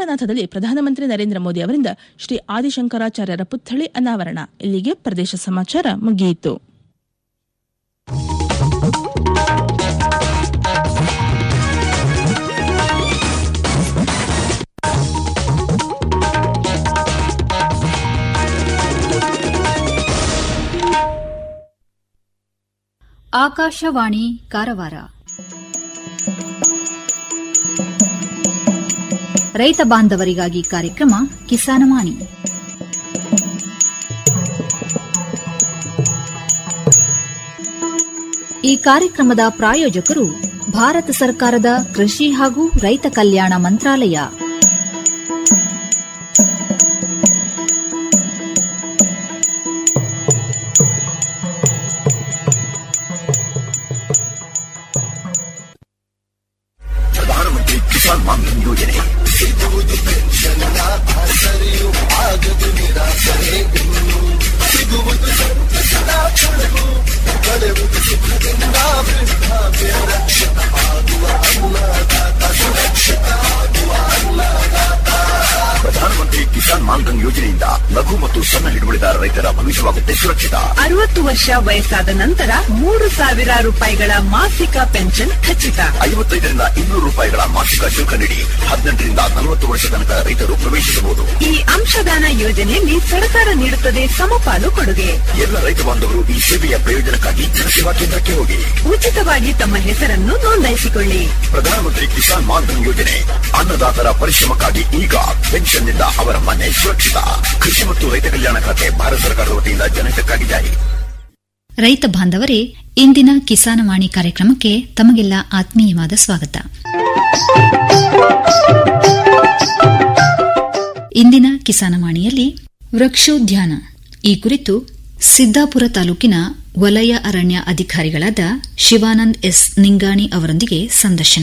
ಸಾರನಾಥದಲ್ಲಿ ಪ್ರಧಾನಮಂತ್ರಿ ನರೇಂದ್ರ ಮೋದಿ ಅವರಿಂದ ಶ್ರೀ ಆದಿಶಂಕರಾಚಾರ್ಯರ ಪುತ್ಥಳಿ ಅನಾವರಣ ಇಲ್ಲಿಗೆ ಪ್ರದೇಶ ಸಮಾಚಾರ ಮುಗಿಯಿತು ಆಕಾಶವಾಣಿ ಕಾರವಾರ ರೈತ ಬಾಂಧವರಿಗಾಗಿ ಕಾರ್ಯಕ್ರಮ ಕಿಸಾನವಾಣಿ ಈ ಕಾರ್ಯಕ್ರಮದ ಪ್ರಾಯೋಜಕರು ಭಾರತ ಸರ್ಕಾರದ ಕೃಷಿ ಹಾಗೂ ರೈತ ಕಲ್ಯಾಣ ಮಂತ್ರಾಲಯ ಪ್ರಧಾನಮಂತ್ರಿ ಕಿಸಾನ್ ಮಾನ್ಧನ್ ಯೋಜನೆ ಸಿಗುವುದು ಪೆನ್ಷನ್ನ ಆಸರೆಯು ಆಗದು ನಿರಾಸರೆ ಇನ್ನು ಸಿಗುವುದು ಸಂತಸದ ಕೊಡಗು ಕಳೆವುದು ಸುಖದಿಂದ ವೃದ್ಧಾಪ್ಯ ರಕ್ಷಿತ ಆಗುವ ಅನ್ನದಾತ ಸುರಕ್ಷಿತ ಆಗುವ ಅನ್ನದಾತ ಪ್ರಧಾನಮಂತ್ರಿ ಕಿಸಾನ್ ಮಾನ್ಧನ್ ಯೋಜನೆಯಿಂದ ಲಘು ಮತ್ತು ಸಣ್ಣ ಹಿಡುವಳಿದಾರ ರೈತರ ಭವಿಷ್ಯವಾಗುತ್ತೆ ಸುರಕ್ಷಿತ ಅರವತ್ತು ವರ್ಷ ವಯಸ್ಸಾದ ನಂತರ ಮೂರು ಸಾವಿರ ರೂಪಾಯಿಗಳ ಮಾಸಿಕ ಪೆನ್ಷನ್ ಖಚಿತ ಐವತ್ತೈದರಿಂದ ಇನ್ನೂರು ರೂಪಾಯಿಗಳ ಮಾಸಿಕ ಶುಲ್ಕ ನೀಡಿ ಹದಿನೆಂಟರಿಂದ ನಲವತ್ತು ವರ್ಷ ತನಕ ರೈತರು ಪ್ರವೇಶಿಸಬಹುದು ಈ ಅಂಶದಾನ ಯೋಜನೆಯಲ್ಲಿ ಸರ್ಕಾರ ನೀಡುತ್ತದೆ ಸಮಪಾಲು ಕೊಡುಗೆ ಎಲ್ಲ ರೈತ ಬಾಂಧವರು ಈ ಸೇವೆಯ ಪ್ರಯೋಜನಕ್ಕಾಗಿ ಜನಸೇವಾ ಕೇಂದ್ರಕ್ಕೆ ಹೋಗಿ ಉಚಿತವಾಗಿ ತಮ್ಮ ಹೆಸರನ್ನು ನೋಂದಾಯಿಸಿಕೊಳ್ಳಿ ಪ್ರಧಾನಮಂತ್ರಿ ಕಿಸಾನ್ ಮಾನ್ಧನ್ ಯೋಜನೆ ಅನ್ನದಾತರ ಪರಿಶ್ರಮಕ್ಕಾಗಿ ಈಗ ಪೆನ್ಷನ್ನಿಂದ ಅವರ ಮನೆ ಸುರಕ್ಷಿತ ಕೃಷಿ ಮತ್ತು ರೈತ ಕಲ್ಯಾಣ ಖಾತೆ ಭಾರತ ಸರ್ಕಾರದ ವತಿಯಿಂದ ಜನಹಿತಕ್ಕಾಗಿ ಜಾರಿ ರೈತ ಬಾಂಧವರೇ ಇಂದಿನ ಕಿಸಾನವಾಣಿ ಕಾರ್ಯಕ್ರಮಕ್ಕೆ ತಮಗೆಲ್ಲ ಆತ್ಮೀಯವಾದ ಸ್ವಾಗತ ಇಂದಿನ ಕಿಸಾನವಾಣಿಯಲ್ಲಿ ವೃಕ್ಷೋದ್ಯಾನ ಈ ಕುರಿತು ಸಿದ್ದಾಪುರ ತಾಲೂಕಿನ ವಲಯ ಅರಣ್ಯ ಅಧಿಕಾರಿಗಳಾದ ಶಿವಾನಂದ್ ಎಸ್ ನಿಂಗಾಣಿ ಅವರೊಂದಿಗೆ ಸಂದರ್ಶನ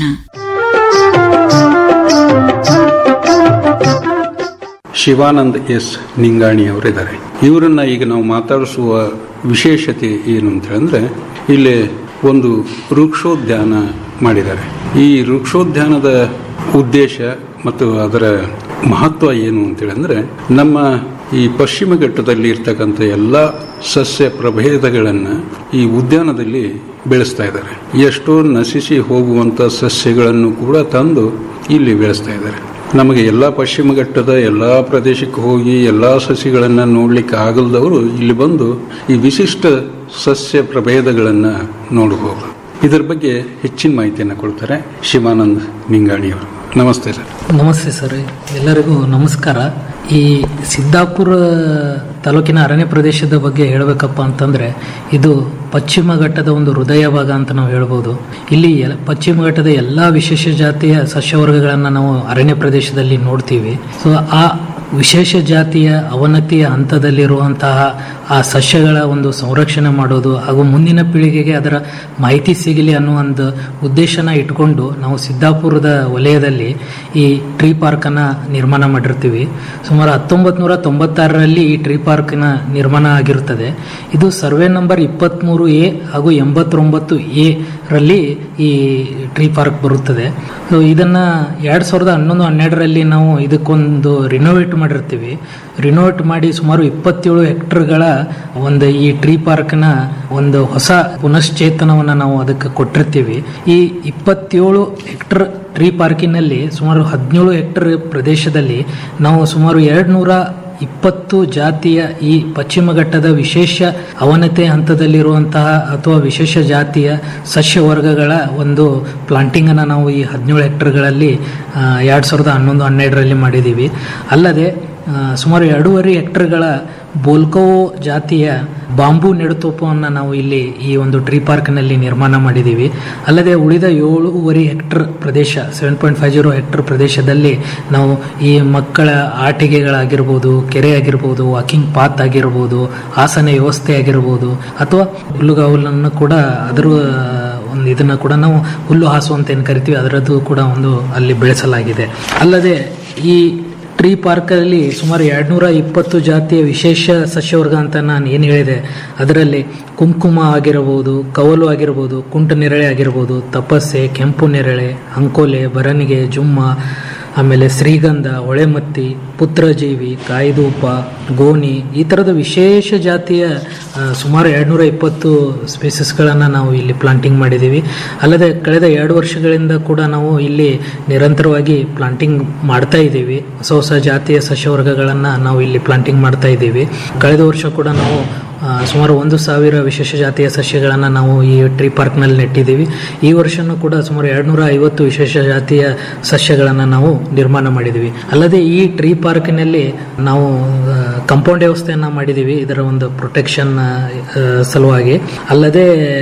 ಶಿವಾನಂದ್ ಎಸ್ ನಿಂಗಾಣಿ ಅವರಿದ್ದಾರೆ ಇವರನ್ನ ಈಗ ನಾವು ಮಾತಾಡಿಸುವ ವಿಶೇಷತೆ ಏನು ಅಂತ ಹೇಳಿದ್ರೆ ಇಲ್ಲಿ ಒಂದು ವೃಕ್ಷೋದ್ಯಾನ ಮಾಡಿದ್ದಾರೆ ಈ ವೃಕ್ಷೋದ್ಯಾನದ ಉದ್ದೇಶ ಮತ್ತು ಅದರ ಮಹತ್ವ ಏನು ಅಂತ ಹೇಳಿದ್ರೆ ನಮ್ಮ ಈ ಪಶ್ಚಿಮ ಘಟ್ಟದಲ್ಲಿ ಇರ್ತಕ್ಕಂಥ ಎಲ್ಲ ಸಸ್ಯ ಪ್ರಭೇದಗಳನ್ನು ಈ ಉದ್ಯಾನದಲ್ಲಿ ಬೆಳೆಸ್ತಾ ಇದ್ದಾರೆ ಎಷ್ಟೋ ನಶಿಸಿ ಹೋಗುವಂತ ಸಸ್ಯಗಳನ್ನು ಕೂಡ ತಂದು ಇಲ್ಲಿ ಬೆಳೆಸ್ತಾ ಇದ್ದಾರೆ ನಮಗೆ ಎಲ್ಲ ಪಶ್ಚಿಮ ಘಟ್ಟದ ಎಲ್ಲ ಪ್ರದೇಶಕ್ಕೆ ಹೋಗಿ ಎಲ್ಲ ಸಸಿಗಳನ್ನು ನೋಡ್ಲಿಕ್ಕೆ ಆಗಲ್ದವರು ಇಲ್ಲಿ ಬಂದು ಈ ವಿಶಿಷ್ಟ ಸಸ್ಯ ಪ್ರಭೇದಗಳನ್ನು ನೋಡಬಹುದು ಇದರ ಬಗ್ಗೆ ಹೆಚ್ಚಿನ ಮಾಹಿತಿಯನ್ನು ಕೊಡ್ತಾರೆ ಶಿವಾನಂದ್ ನಿಂಗಾಣಿಯವರು ನಮಸ್ತೆ ಸರ್ ನಮಸ್ತೆ ಸರ್ ಎಲ್ಲರಿಗೂ ನಮಸ್ಕಾರ ಈ ಸಿದ್ದಾಪುರ ತಾಲೂಕಿನ ಅರಣ್ಯ ಪ್ರದೇಶದ ಬಗ್ಗೆ ಹೇಳಬೇಕಪ್ಪ ಅಂತಂದ್ರೆ ಇದು ಪಶ್ಚಿಮ ಘಟ್ಟದ ಒಂದು ಹೃದಯ ಭಾಗ ಅಂತ ನಾವು ಹೇಳ್ಬೋದು ಇಲ್ಲಿ ಎಲ್- ಪಶ್ಚಿಮ ಘಟ್ಟದ ಎಲ್ಲ ವಿಶೇಷ ಜಾತಿಯ ಸಸ್ಯವರ್ಗಗಳನ್ನು ನಾವು ಅರಣ್ಯ ಪ್ರದೇಶದಲ್ಲಿ ನೋಡ್ತೀವಿ ಸೊ ಆ ವಿಶೇಷ ಜಾತಿಯ ಅವನತಿಯ ಹಂತದಲ್ಲಿರುವಂತಹ ಆ ಸಸ್ಯಗಳ ಒಂದು ಸಂರಕ್ಷಣೆ ಮಾಡೋದು ಹಾಗೂ ಮುಂದಿನ ಪೀಳಿಗೆಗೆ ಅದರ ಮಾಹಿತಿ ಸಿಗಲಿ ಅನ್ನೋ ಒಂದು ಉದ್ದೇಶನ ಇಟ್ಕೊಂಡು ನಾವು ಸಿದ್ದಾಪುರದ ವಲಯದಲ್ಲಿ ಈ ಟ್ರೀ ಪಾರ್ಕನ್ನು ನಿರ್ಮಾಣ ಮಾಡಿರ್ತೀವಿ ಸುಮಾರು ಹತ್ತೊಂಬತ್ತು ನೂರ ತೊಂಬತ್ತಾರರಲ್ಲಿ ಈ ಟ್ರೀ ಪಾರ್ಕ್ನ ನಿರ್ಮಾಣ ಆಗಿರುತ್ತದೆ ಇದು ಸರ್ವೆ ನಂಬರ್ ಇಪ್ಪತ್ತ್ಮೂರು ಎ ಹಾಗೂ ಎಂಬತ್ತೊಂಬತ್ತು ಎ ರಲ್ಲಿ ಈ ಟ್ರೀ ಪಾರ್ಕ್ ಬರುತ್ತದೆ ಸೊ ಇದನ್ನು ಎರಡು ಸಾವಿರದ ಹನ್ನೊಂದು ಹನ್ನೆರಡರಲ್ಲಿ ನಾವು ಇದಕ್ಕೊಂದು ರಿನೋವೇಟ್ ಮಾಡಿರ್ತೀವಿ ರಿನೋವೇಟ್ ಮಾಡಿ ಸುಮಾರು ಇಪ್ಪತ್ತೇಳು ಹೆಕ್ಟರ್ಗಳ ಒಂದು ಈ ಟ್ರೀ ಪಾರ್ಕ್ನ ಒಂದು ಹೊಸ ಪುನಶ್ಚೇತನವನ್ನು ನಾವು ಅದಕ್ಕೆ ಕೊಟ್ಟಿರ್ತೀವಿ ಈ ಇಪ್ಪತ್ತೇಳು ಹೆಕ್ಟರ್ ಟ್ರೀ ಪಾರ್ಕಿನಲ್ಲಿ ಸುಮಾರು ಹದಿನೇಳು ಹೆಕ್ಟರ್ ಪ್ರದೇಶದಲ್ಲಿ ನಾವು ಸುಮಾರು ಎರಡು ನೂರ ಇಪ್ಪತ್ತು ಜಾತಿಯ ಈ ಪಶ್ಚಿಮ ಘಟ್ಟದ ವಿಶೇಷ ಅವನತೆ ಹಂತದಲ್ಲಿರುವಂತಹ ಅಥವಾ ವಿಶೇಷ ಜಾತಿಯ ಸಸ್ಯ ವರ್ಗಗಳ ಒಂದು ಪ್ಲಾಂಟಿಂಗ್ ಅನ್ನು ನಾವು ಈ ಹದಿನೇಳು ಹೆಕ್ಟರ್ಗಳಲ್ಲಿ ಎರಡು ಸಾವಿರದ ಹನ್ನೊಂದು ಹನ್ನೆರಡರಲ್ಲಿ ಮಾಡಿದ್ದೀವಿ ಅಲ್ಲದೆ ಆ, ಸುಮಾರು ಎರಡೂವರೆ ಹೆಕ್ಟರ್ಗಳ ಬೋಲ್ಕೋವೋ ಜಾತಿಯ ಬಾಂಬು ನೆಡುತೋಪವನ್ನು ನಾವು ಇಲ್ಲಿ ಈ ಒಂದು ಟ್ರೀ ಪಾರ್ಕ್ನಲ್ಲಿ ನಿರ್ಮಾಣ ಮಾಡಿದ್ದೀವಿ ಅಲ್ಲದೆ ಉಳಿದ ಏಳೂವರೆ ಹೆಕ್ಟರ್ ಪ್ರದೇಶ seven point five zero hectare ಪ್ರದೇಶದಲ್ಲಿ ನಾವು ಈ ಮಕ್ಕಳ ಆಟಿಕೆಗಳಾಗಿರ್ಬೋದು ಕೆರೆ ಆಗಿರ್ಬೋದು ವಾಕಿಂಗ್ ಪಾತ್ ಆಗಿರ್ಬೋದು ಆಸನ ವ್ಯವಸ್ಥೆ ಆಗಿರ್ಬೋದು ಅಥವಾ ಹುಲ್ಲುಗಾವಲನ್ನು ಕೂಡ ಅದರ ಒಂದು ಇದನ್ನು ಕೂಡ ನಾವು ಹುಲ್ಲು ಹಾಸು ಅಂತ ಏನು ಕರಿತೀವಿ ಅದರದ್ದು ಕೂಡ ಒಂದು ಅಲ್ಲಿ ಬೆಳೆಸಲಾಗಿದೆ ಅಲ್ಲದೆ ಈ ಟ್ರೀ ಪಾರ್ಕಲ್ಲಿ ಸುಮಾರು ಎರಡುನೂರ ಇಪ್ಪತ್ತು ಜಾತಿಯ ವಿಶೇಷ ಸಸ್ಯವರ್ಗ ಅಂತ ನಾನು ಏನು ಹೇಳಿದೆ ಅದರಲ್ಲಿ ಕುಂಕುಮ ಆಗಿರಬಹುದು ಕವಲು ಆಗಿರ್ಬೋದು ಕುಂಟು ನೆರಳೆ ಆಗಿರ್ಬೋದು ತಪಸ್ಸೆ ಕೆಂಪು ನೆರಳೆ ಅಂಕೋಲೆ ಬರನಿಗೆ ಜುಮ್ಮ ಆಮೇಲೆ ಶ್ರೀಗಂಧ ಹೊಳೆಮತ್ತಿ ಪುತ್ರಜೀವಿ ಕಾಯ್ದೂಪ ಗೋನಿ ಈ ಥರದ ವಿಶೇಷ ಜಾತಿಯ ಆ, ಸುಮಾರು ಎರಡುನೂರ ಇಪ್ಪತ್ತು ಸ್ಪೀಸಸ್ಗಳನ್ನು ನಾವು ಇಲ್ಲಿ ಪ್ಲಾಂಟಿಂಗ್ ಮಾಡಿದ್ದೀವಿ ಅಲ್ಲದೆ ಕಳೆದ ಎರಡು ವರ್ಷಗಳಿಂದ ಕೂಡ ನಾವು ಇಲ್ಲಿ ನಿರಂತರವಾಗಿ ಪ್ಲಾಂಟಿಂಗ್ ಮಾಡ್ತಾ ಇದ್ದೀವಿ ಹೊಸ ಹೊಸ ಜಾತಿಯ ಸಸ್ಯವರ್ಗಗಳನ್ನು ನಾವು ಇಲ್ಲಿ ಪ್ಲಾಂಟಿಂಗ್ ಮಾಡ್ತಾ ಇದ್ದೀವಿ ಕಳೆದ ವರ್ಷ ಕೂಡ ನಾವು ಆ, ಸುಮಾರು ಒಂದು ಸಾವಿರ ವಿಶೇಷ ಜಾತಿಯ ಸಸ್ಯಗಳನ್ನು ನಾವು ಈ ಟ್ರೀ ಪಾರ್ಕ್ನಲ್ಲಿ ನೆಟ್ಟಿದ್ದೀವಿ ಈ ವರ್ಷನೂ ಕೂಡ ಸುಮಾರು ಎರಡುನೂರ ಐವತ್ತು ವಿಶೇಷ ಜಾತಿಯ ಸಸ್ಯಗಳನ್ನು ನಾವು ನಿರ್ಮಾಣ ಮಾಡಿದ್ದೀವಿ ಅಲ್ಲದೆ ಈ ಟ್ರೀ ಪಾರ್ಕಿನಲ್ಲಿ ನಾವು ಕಂಪೌಂಡ್ ವ್ಯವಸ್ಥೆಯನ್ನು ಮಾಡಿದ್ದೀವಿ ಇದರ ಒಂದು ಪ್ರೊಟೆಕ್ಷನ್ ಸಲುವಾಗಿ ಅಲ್ಲದೆ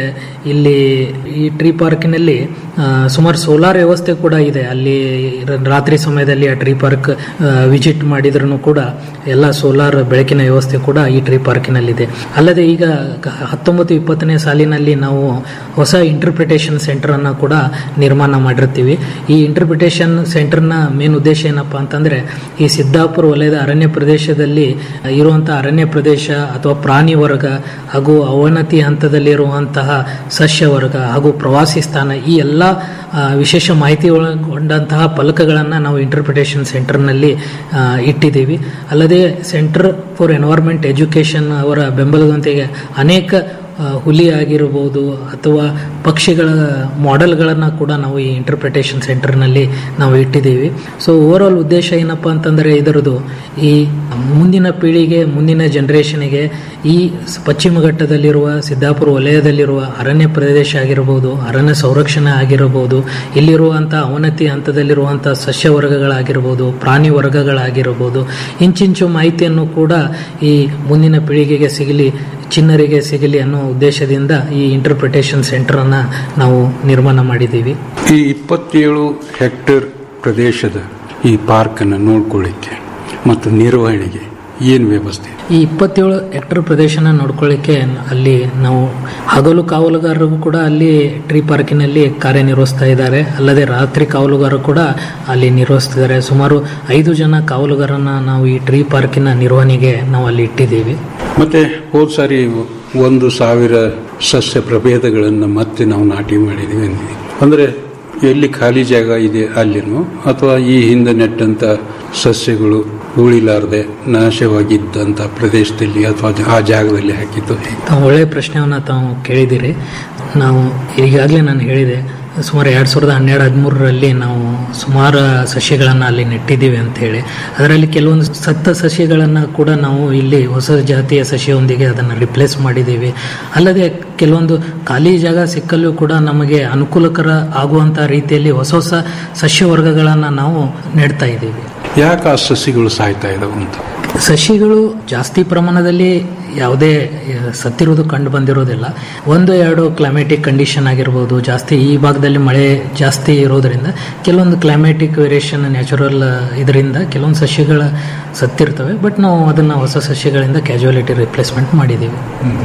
ಇಲ್ಲಿ ಈ ಟ್ರೀ ಪಾರ್ಕಿನಲ್ಲಿ ಆ, ಸುಮಾರು ಸೋಲಾರ್ ವ್ಯವಸ್ಥೆ ಕೂಡ ಇದೆ ಅಲ್ಲಿ ರ- ರಾತ್ರಿ ಸಮಯದಲ್ಲಿ ಆ ಟ್ರೀ ಪಾರ್ಕ್ ವಿಸಿಟ್ ಮಾಡಿದ್ರೂ ಕೂಡ ಎಲ್ಲ ಸೋಲಾರ್ ಬೆಳಕಿನ ವ್ಯವಸ್ಥೆ ಕೂಡ ಈ ಟ್ರೀ ಪಾರ್ಕಿನಲ್ಲಿದೆ ಅಲ್ಲದೆ ಈಗ ಕ- ಹತ್ತೊಂಬತ್ತು ಇಪ್ಪತ್ತನೇ ಸಾಲಿನಲ್ಲಿ ನಾವು ಹೊಸ ಇಂಟರ್ಪ್ರಿಟೇಷನ್ ಸೆಂಟರನ್ನು ಕೂಡ ನಿರ್ಮಾಣ ಮಾಡಿರ್ತೀವಿ ಈ ಇಂಟರ್ಪ್ರಿಟೇಷನ್ ಸೆಂಟರ್ನ ಮೇನ್ ಉದ್ದೇಶ ಏನಪ್ಪಾ ಅಂತಂದ್ರೆ ಈ ಸಿದ್ದಾಪುರ ವಲಯದ ಅರಣ್ಯ ಪ್ರದೇಶದಲ್ಲಿ ಇರುವಂತಹ ಅರಣ್ಯ ಪ್ರದೇಶ ಅಥವಾ ಪ್ರಾಣಿ ವರ್ಗ ಹಾಗೂ ಅವನತಿ ಹಂತದಲ್ಲಿರುವಂತಹ ಸಸ್ಯ ವರ್ಗ ಹಾಗೂ ಪ್ರವಾಸಿ ಸ್ಥಾನ ಈ ಎಲ್ಲ ಆ, ವಿಶೇಷ ಮಾಹಿತಿ ಒಳಗೊಂಡಂತಹ ಫಲಕಗಳನ್ನು ನಾವು ಇಂಟರ್ಪ್ರಿಟೇಷನ್ ಸೆಂಟರ್ನಲ್ಲಿ ಆ, ಇಟ್ಟಿದ್ದೀವಿ ಅಲ್ಲದೆ ಸೆಂಟರ್ ಫಾರ್ ಎನ್ವೈರ್ಮೆಂಟ್ ಎಜುಕೇಷನ್ ಅವರ ಬೆಂಬಲದೊಂದಿಗೆ ಅನೇಕ ಆ, ಹುಲಿ ಆಗಿರ್ಬೋದು ಅಥವಾ ಪಕ್ಷಿಗಳ ಮಾಡೆಲ್ಗಳನ್ನು ಕೂಡ ನಾವು ಈ ಇಂಟರ್ಪ್ರಿಟೇಷನ್ ಸೆಂಟರ್ನಲ್ಲಿ ನಾವು ಇಟ್ಟಿದ್ದೀವಿ ಸೊ ಓವರ್ ಆಲ್ ಉದ್ದೇಶ ಏನಪ್ಪ ಅಂತಂದರೆ ಇದರದು ಈ ಮುಂದಿನ ಪೀಳಿಗೆ ಮುಂದಿನ ಜನರೇಷನ್ಗೆ ಈ ಸ್- ಪಶ್ಚಿಮ ಘಟ್ಟದಲ್ಲಿರುವ ಸಿದ್ದಾಪುರ ವಲಯದಲ್ಲಿರುವ ಅರಣ್ಯ ಪ್ರದೇಶ ಆಗಿರಬಹುದು ಅರಣ್ಯ ಸಂರಕ್ಷಣೆ ಆಗಿರಬಹುದು ಇಲ್ಲಿರುವಂಥ ಅವನತಿ ಹಂತದಲ್ಲಿರುವಂಥ ಸಸ್ಯ ವರ್ಗಗಳಾಗಿರ್ಬೋದು ಪ್ರಾಣಿ ವರ್ಗಗಳಾಗಿರಬಹುದು ಇಂಚಿಂಚು ಮಾಹಿತಿಯನ್ನು ಕೂಡ ಈ ಮುಂದಿನ ಪೀಳಿಗೆಗೆ ಸಿಗಲಿ ಚಿನ್ನರಿಗೆ ಸಿಗಲಿ ಅನ್ನೋ ಉದ್ದೇಶದಿಂದ ಈ ಇಂಟರ್ಪ್ರಿಟೇಷನ್ ಸೆಂಟರನ್ನು ನಾವು ನಿರ್ಮಾಣ ಮಾಡಿದ್ದೀವಿ ಈ ಇಪ್ಪತ್ತೇಳು ಹೆಕ್ಟೇರ್ ಪ್ರದೇಶದ ಈ ಪಾರ್ಕನ್ನು ನೋಡ್ಕೊಳ್ಳಿಕ್ಕೆ ಮತ್ತು ನಿರ್ವಹಣೆಗೆ ಏನು ವ್ಯವಸ್ಥೆ ಈ ಇಪ್ಪತ್ತೇಳು ಹೆಕ್ಟರ್ ಪ್ರದೇಶನ ನೋಡ್ಕೊಳ್ಳಿಕ್ಕೆ ಅಲ್ಲಿ ನಾವು ಹಗಲು ಕಾವಲುಗಾರರು ಕೂಡ ಅಲ್ಲಿ ಟ್ರೀ ಪಾರ್ಕಿನಲ್ಲಿ ಕಾರ್ಯನಿರ್ವಹಿಸ್ತಾ ಇದ್ದಾರೆ ಅಲ್ಲದೆ ರಾತ್ರಿ ಕಾವಲುಗಾರರು ಕೂಡ ಅಲ್ಲಿ ನಿರ್ವಹಿಸ್ತಿದ್ದಾರೆ ಸುಮಾರು ಐದು ಜನ ಕಾವಲುಗಾರನ ನಾವು ಈ ಟ್ರೀ ಪಾರ್ಕಿನ ನಿರ್ವಹಣೆಗೆ ನಾವು ಅಲ್ಲಿ ಇಟ್ಟಿದ್ದೀವಿ ಮತ್ತೆ ಹೋದ ಸಾರಿ ಒಂದು ಸಾವಿರ ಸಸ್ಯ ಪ್ರಭೇದಗಳನ್ನು ಮತ್ತೆ ನಾವು ನಾಟಿ ಮಾಡಿದ್ದೀವಿ ಅಂದ್ವಿ ಅಂದರೆ ಎಲ್ಲಿ ಖಾಲಿ ಜಾಗ ಇದೆ ಅಲ್ಲಿನೋ ಅಥವಾ ಈ ಹಿಂದೆ ನೆಟ್ಟಂತ ಸಸ್ಯಗಳು ಉಳಿಲಾರದೆ ನಾಶವಾಗಿದ್ದಂಥ ಪ್ರದೇಶದಲ್ಲಿ ಅಥವಾ ಆ ಜಾಗದಲ್ಲಿ ಹಾಕಿದ್ದು ಹೇಗೆ ತಾವು ಒಳ್ಳೆಯ ಪ್ರಶ್ನೆಯನ್ನು ತಾವು ಕೇಳಿದ್ದೀರಿ ನಾವು ಈಗಾಗಲೇ ನಾನು ಹೇಳಿದೆ ಸುಮಾರು ಎರಡು ಸಾವಿರದ ಹನ್ನೆರಡು ಹದಿಮೂರರಲ್ಲಿ ನಾವು ಸುಮಾರು ಸಸ್ಯಗಳನ್ನು ಅಲ್ಲಿ ನೆಟ್ಟಿದ್ದೀವಿ ಅಂತ ಹೇಳಿ ಅದರಲ್ಲಿ ಕೆಲವೊಂದು ಸತ್ತ ಸಸ್ಯಗಳನ್ನು ಕೂಡ ನಾವು ಇಲ್ಲಿ ಹೊಸ ಜಾತಿಯ ಸಸ್ಯವೊಂದಿಗೆ ಅದನ್ನು ರಿಪ್ಲೇಸ್ ಮಾಡಿದ್ದೀವಿ ಅಲ್ಲದೆ ಕೆಲವೊಂದು ಖಾಲಿ ಜಾಗ ಸಿಕ್ಕಲ್ಲೂ ಕೂಡ ನಮಗೆ ಅನುಕೂಲಕರ ಆಗುವಂಥ ರೀತಿಯಲ್ಲಿ ಹೊಸ ಹೊಸ ಸಸ್ಯ ವರ್ಗಗಳನ್ನು ನಾವು ನೆಡ್ತಾ ಇದ್ದೀವಿ ಯಾಕೆ ಆ ಸಸ್ಯಗಳು ಸಾಯ್ತಾ ಇದಾವೆ ಅಂತ ಸಸಿಗಳು ಜಾಸ್ತಿ ಪ್ರಮಾಣದಲ್ಲಿ ಯಾವುದೇ ಆ, ಸತ್ತಿರೋದು ಕಂಡು ಬಂದಿರೋದಿಲ್ಲ ಒಂದು ಎರಡು ಕ್ಲೈಮೇಟಿಕ್ ಕಂಡೀಷನ್ ಆಗಿರ್ಬೋದು ಜಾಸ್ತಿ ಈ ಭಾಗದಲ್ಲಿ ಮಳೆ ಜಾಸ್ತಿ ಇರೋದ್ರಿಂದ ಕೆಲವೊಂದು ಕ್ಲೈಮೇಟಿಕ್ ವೇರಿಯೇಷನ್ ನ್ಯಾಚುರಲ್ ಇದರಿಂದ ಕೆಲವೊಂದು ಸಸ್ಯಗಳ ಸತ್ತಿರ್ತವೆ ಬಟ್ ನಾವು ಅದನ್ನು ಹೊಸ ಸಸ್ಯಗಳಿಂದ ಕ್ಯಾಜುಯಾಲಿಟಿ ರಿಪ್ಲೇಸ್ಮೆಂಟ್ ಮಾಡಿದ್ದೀವಿ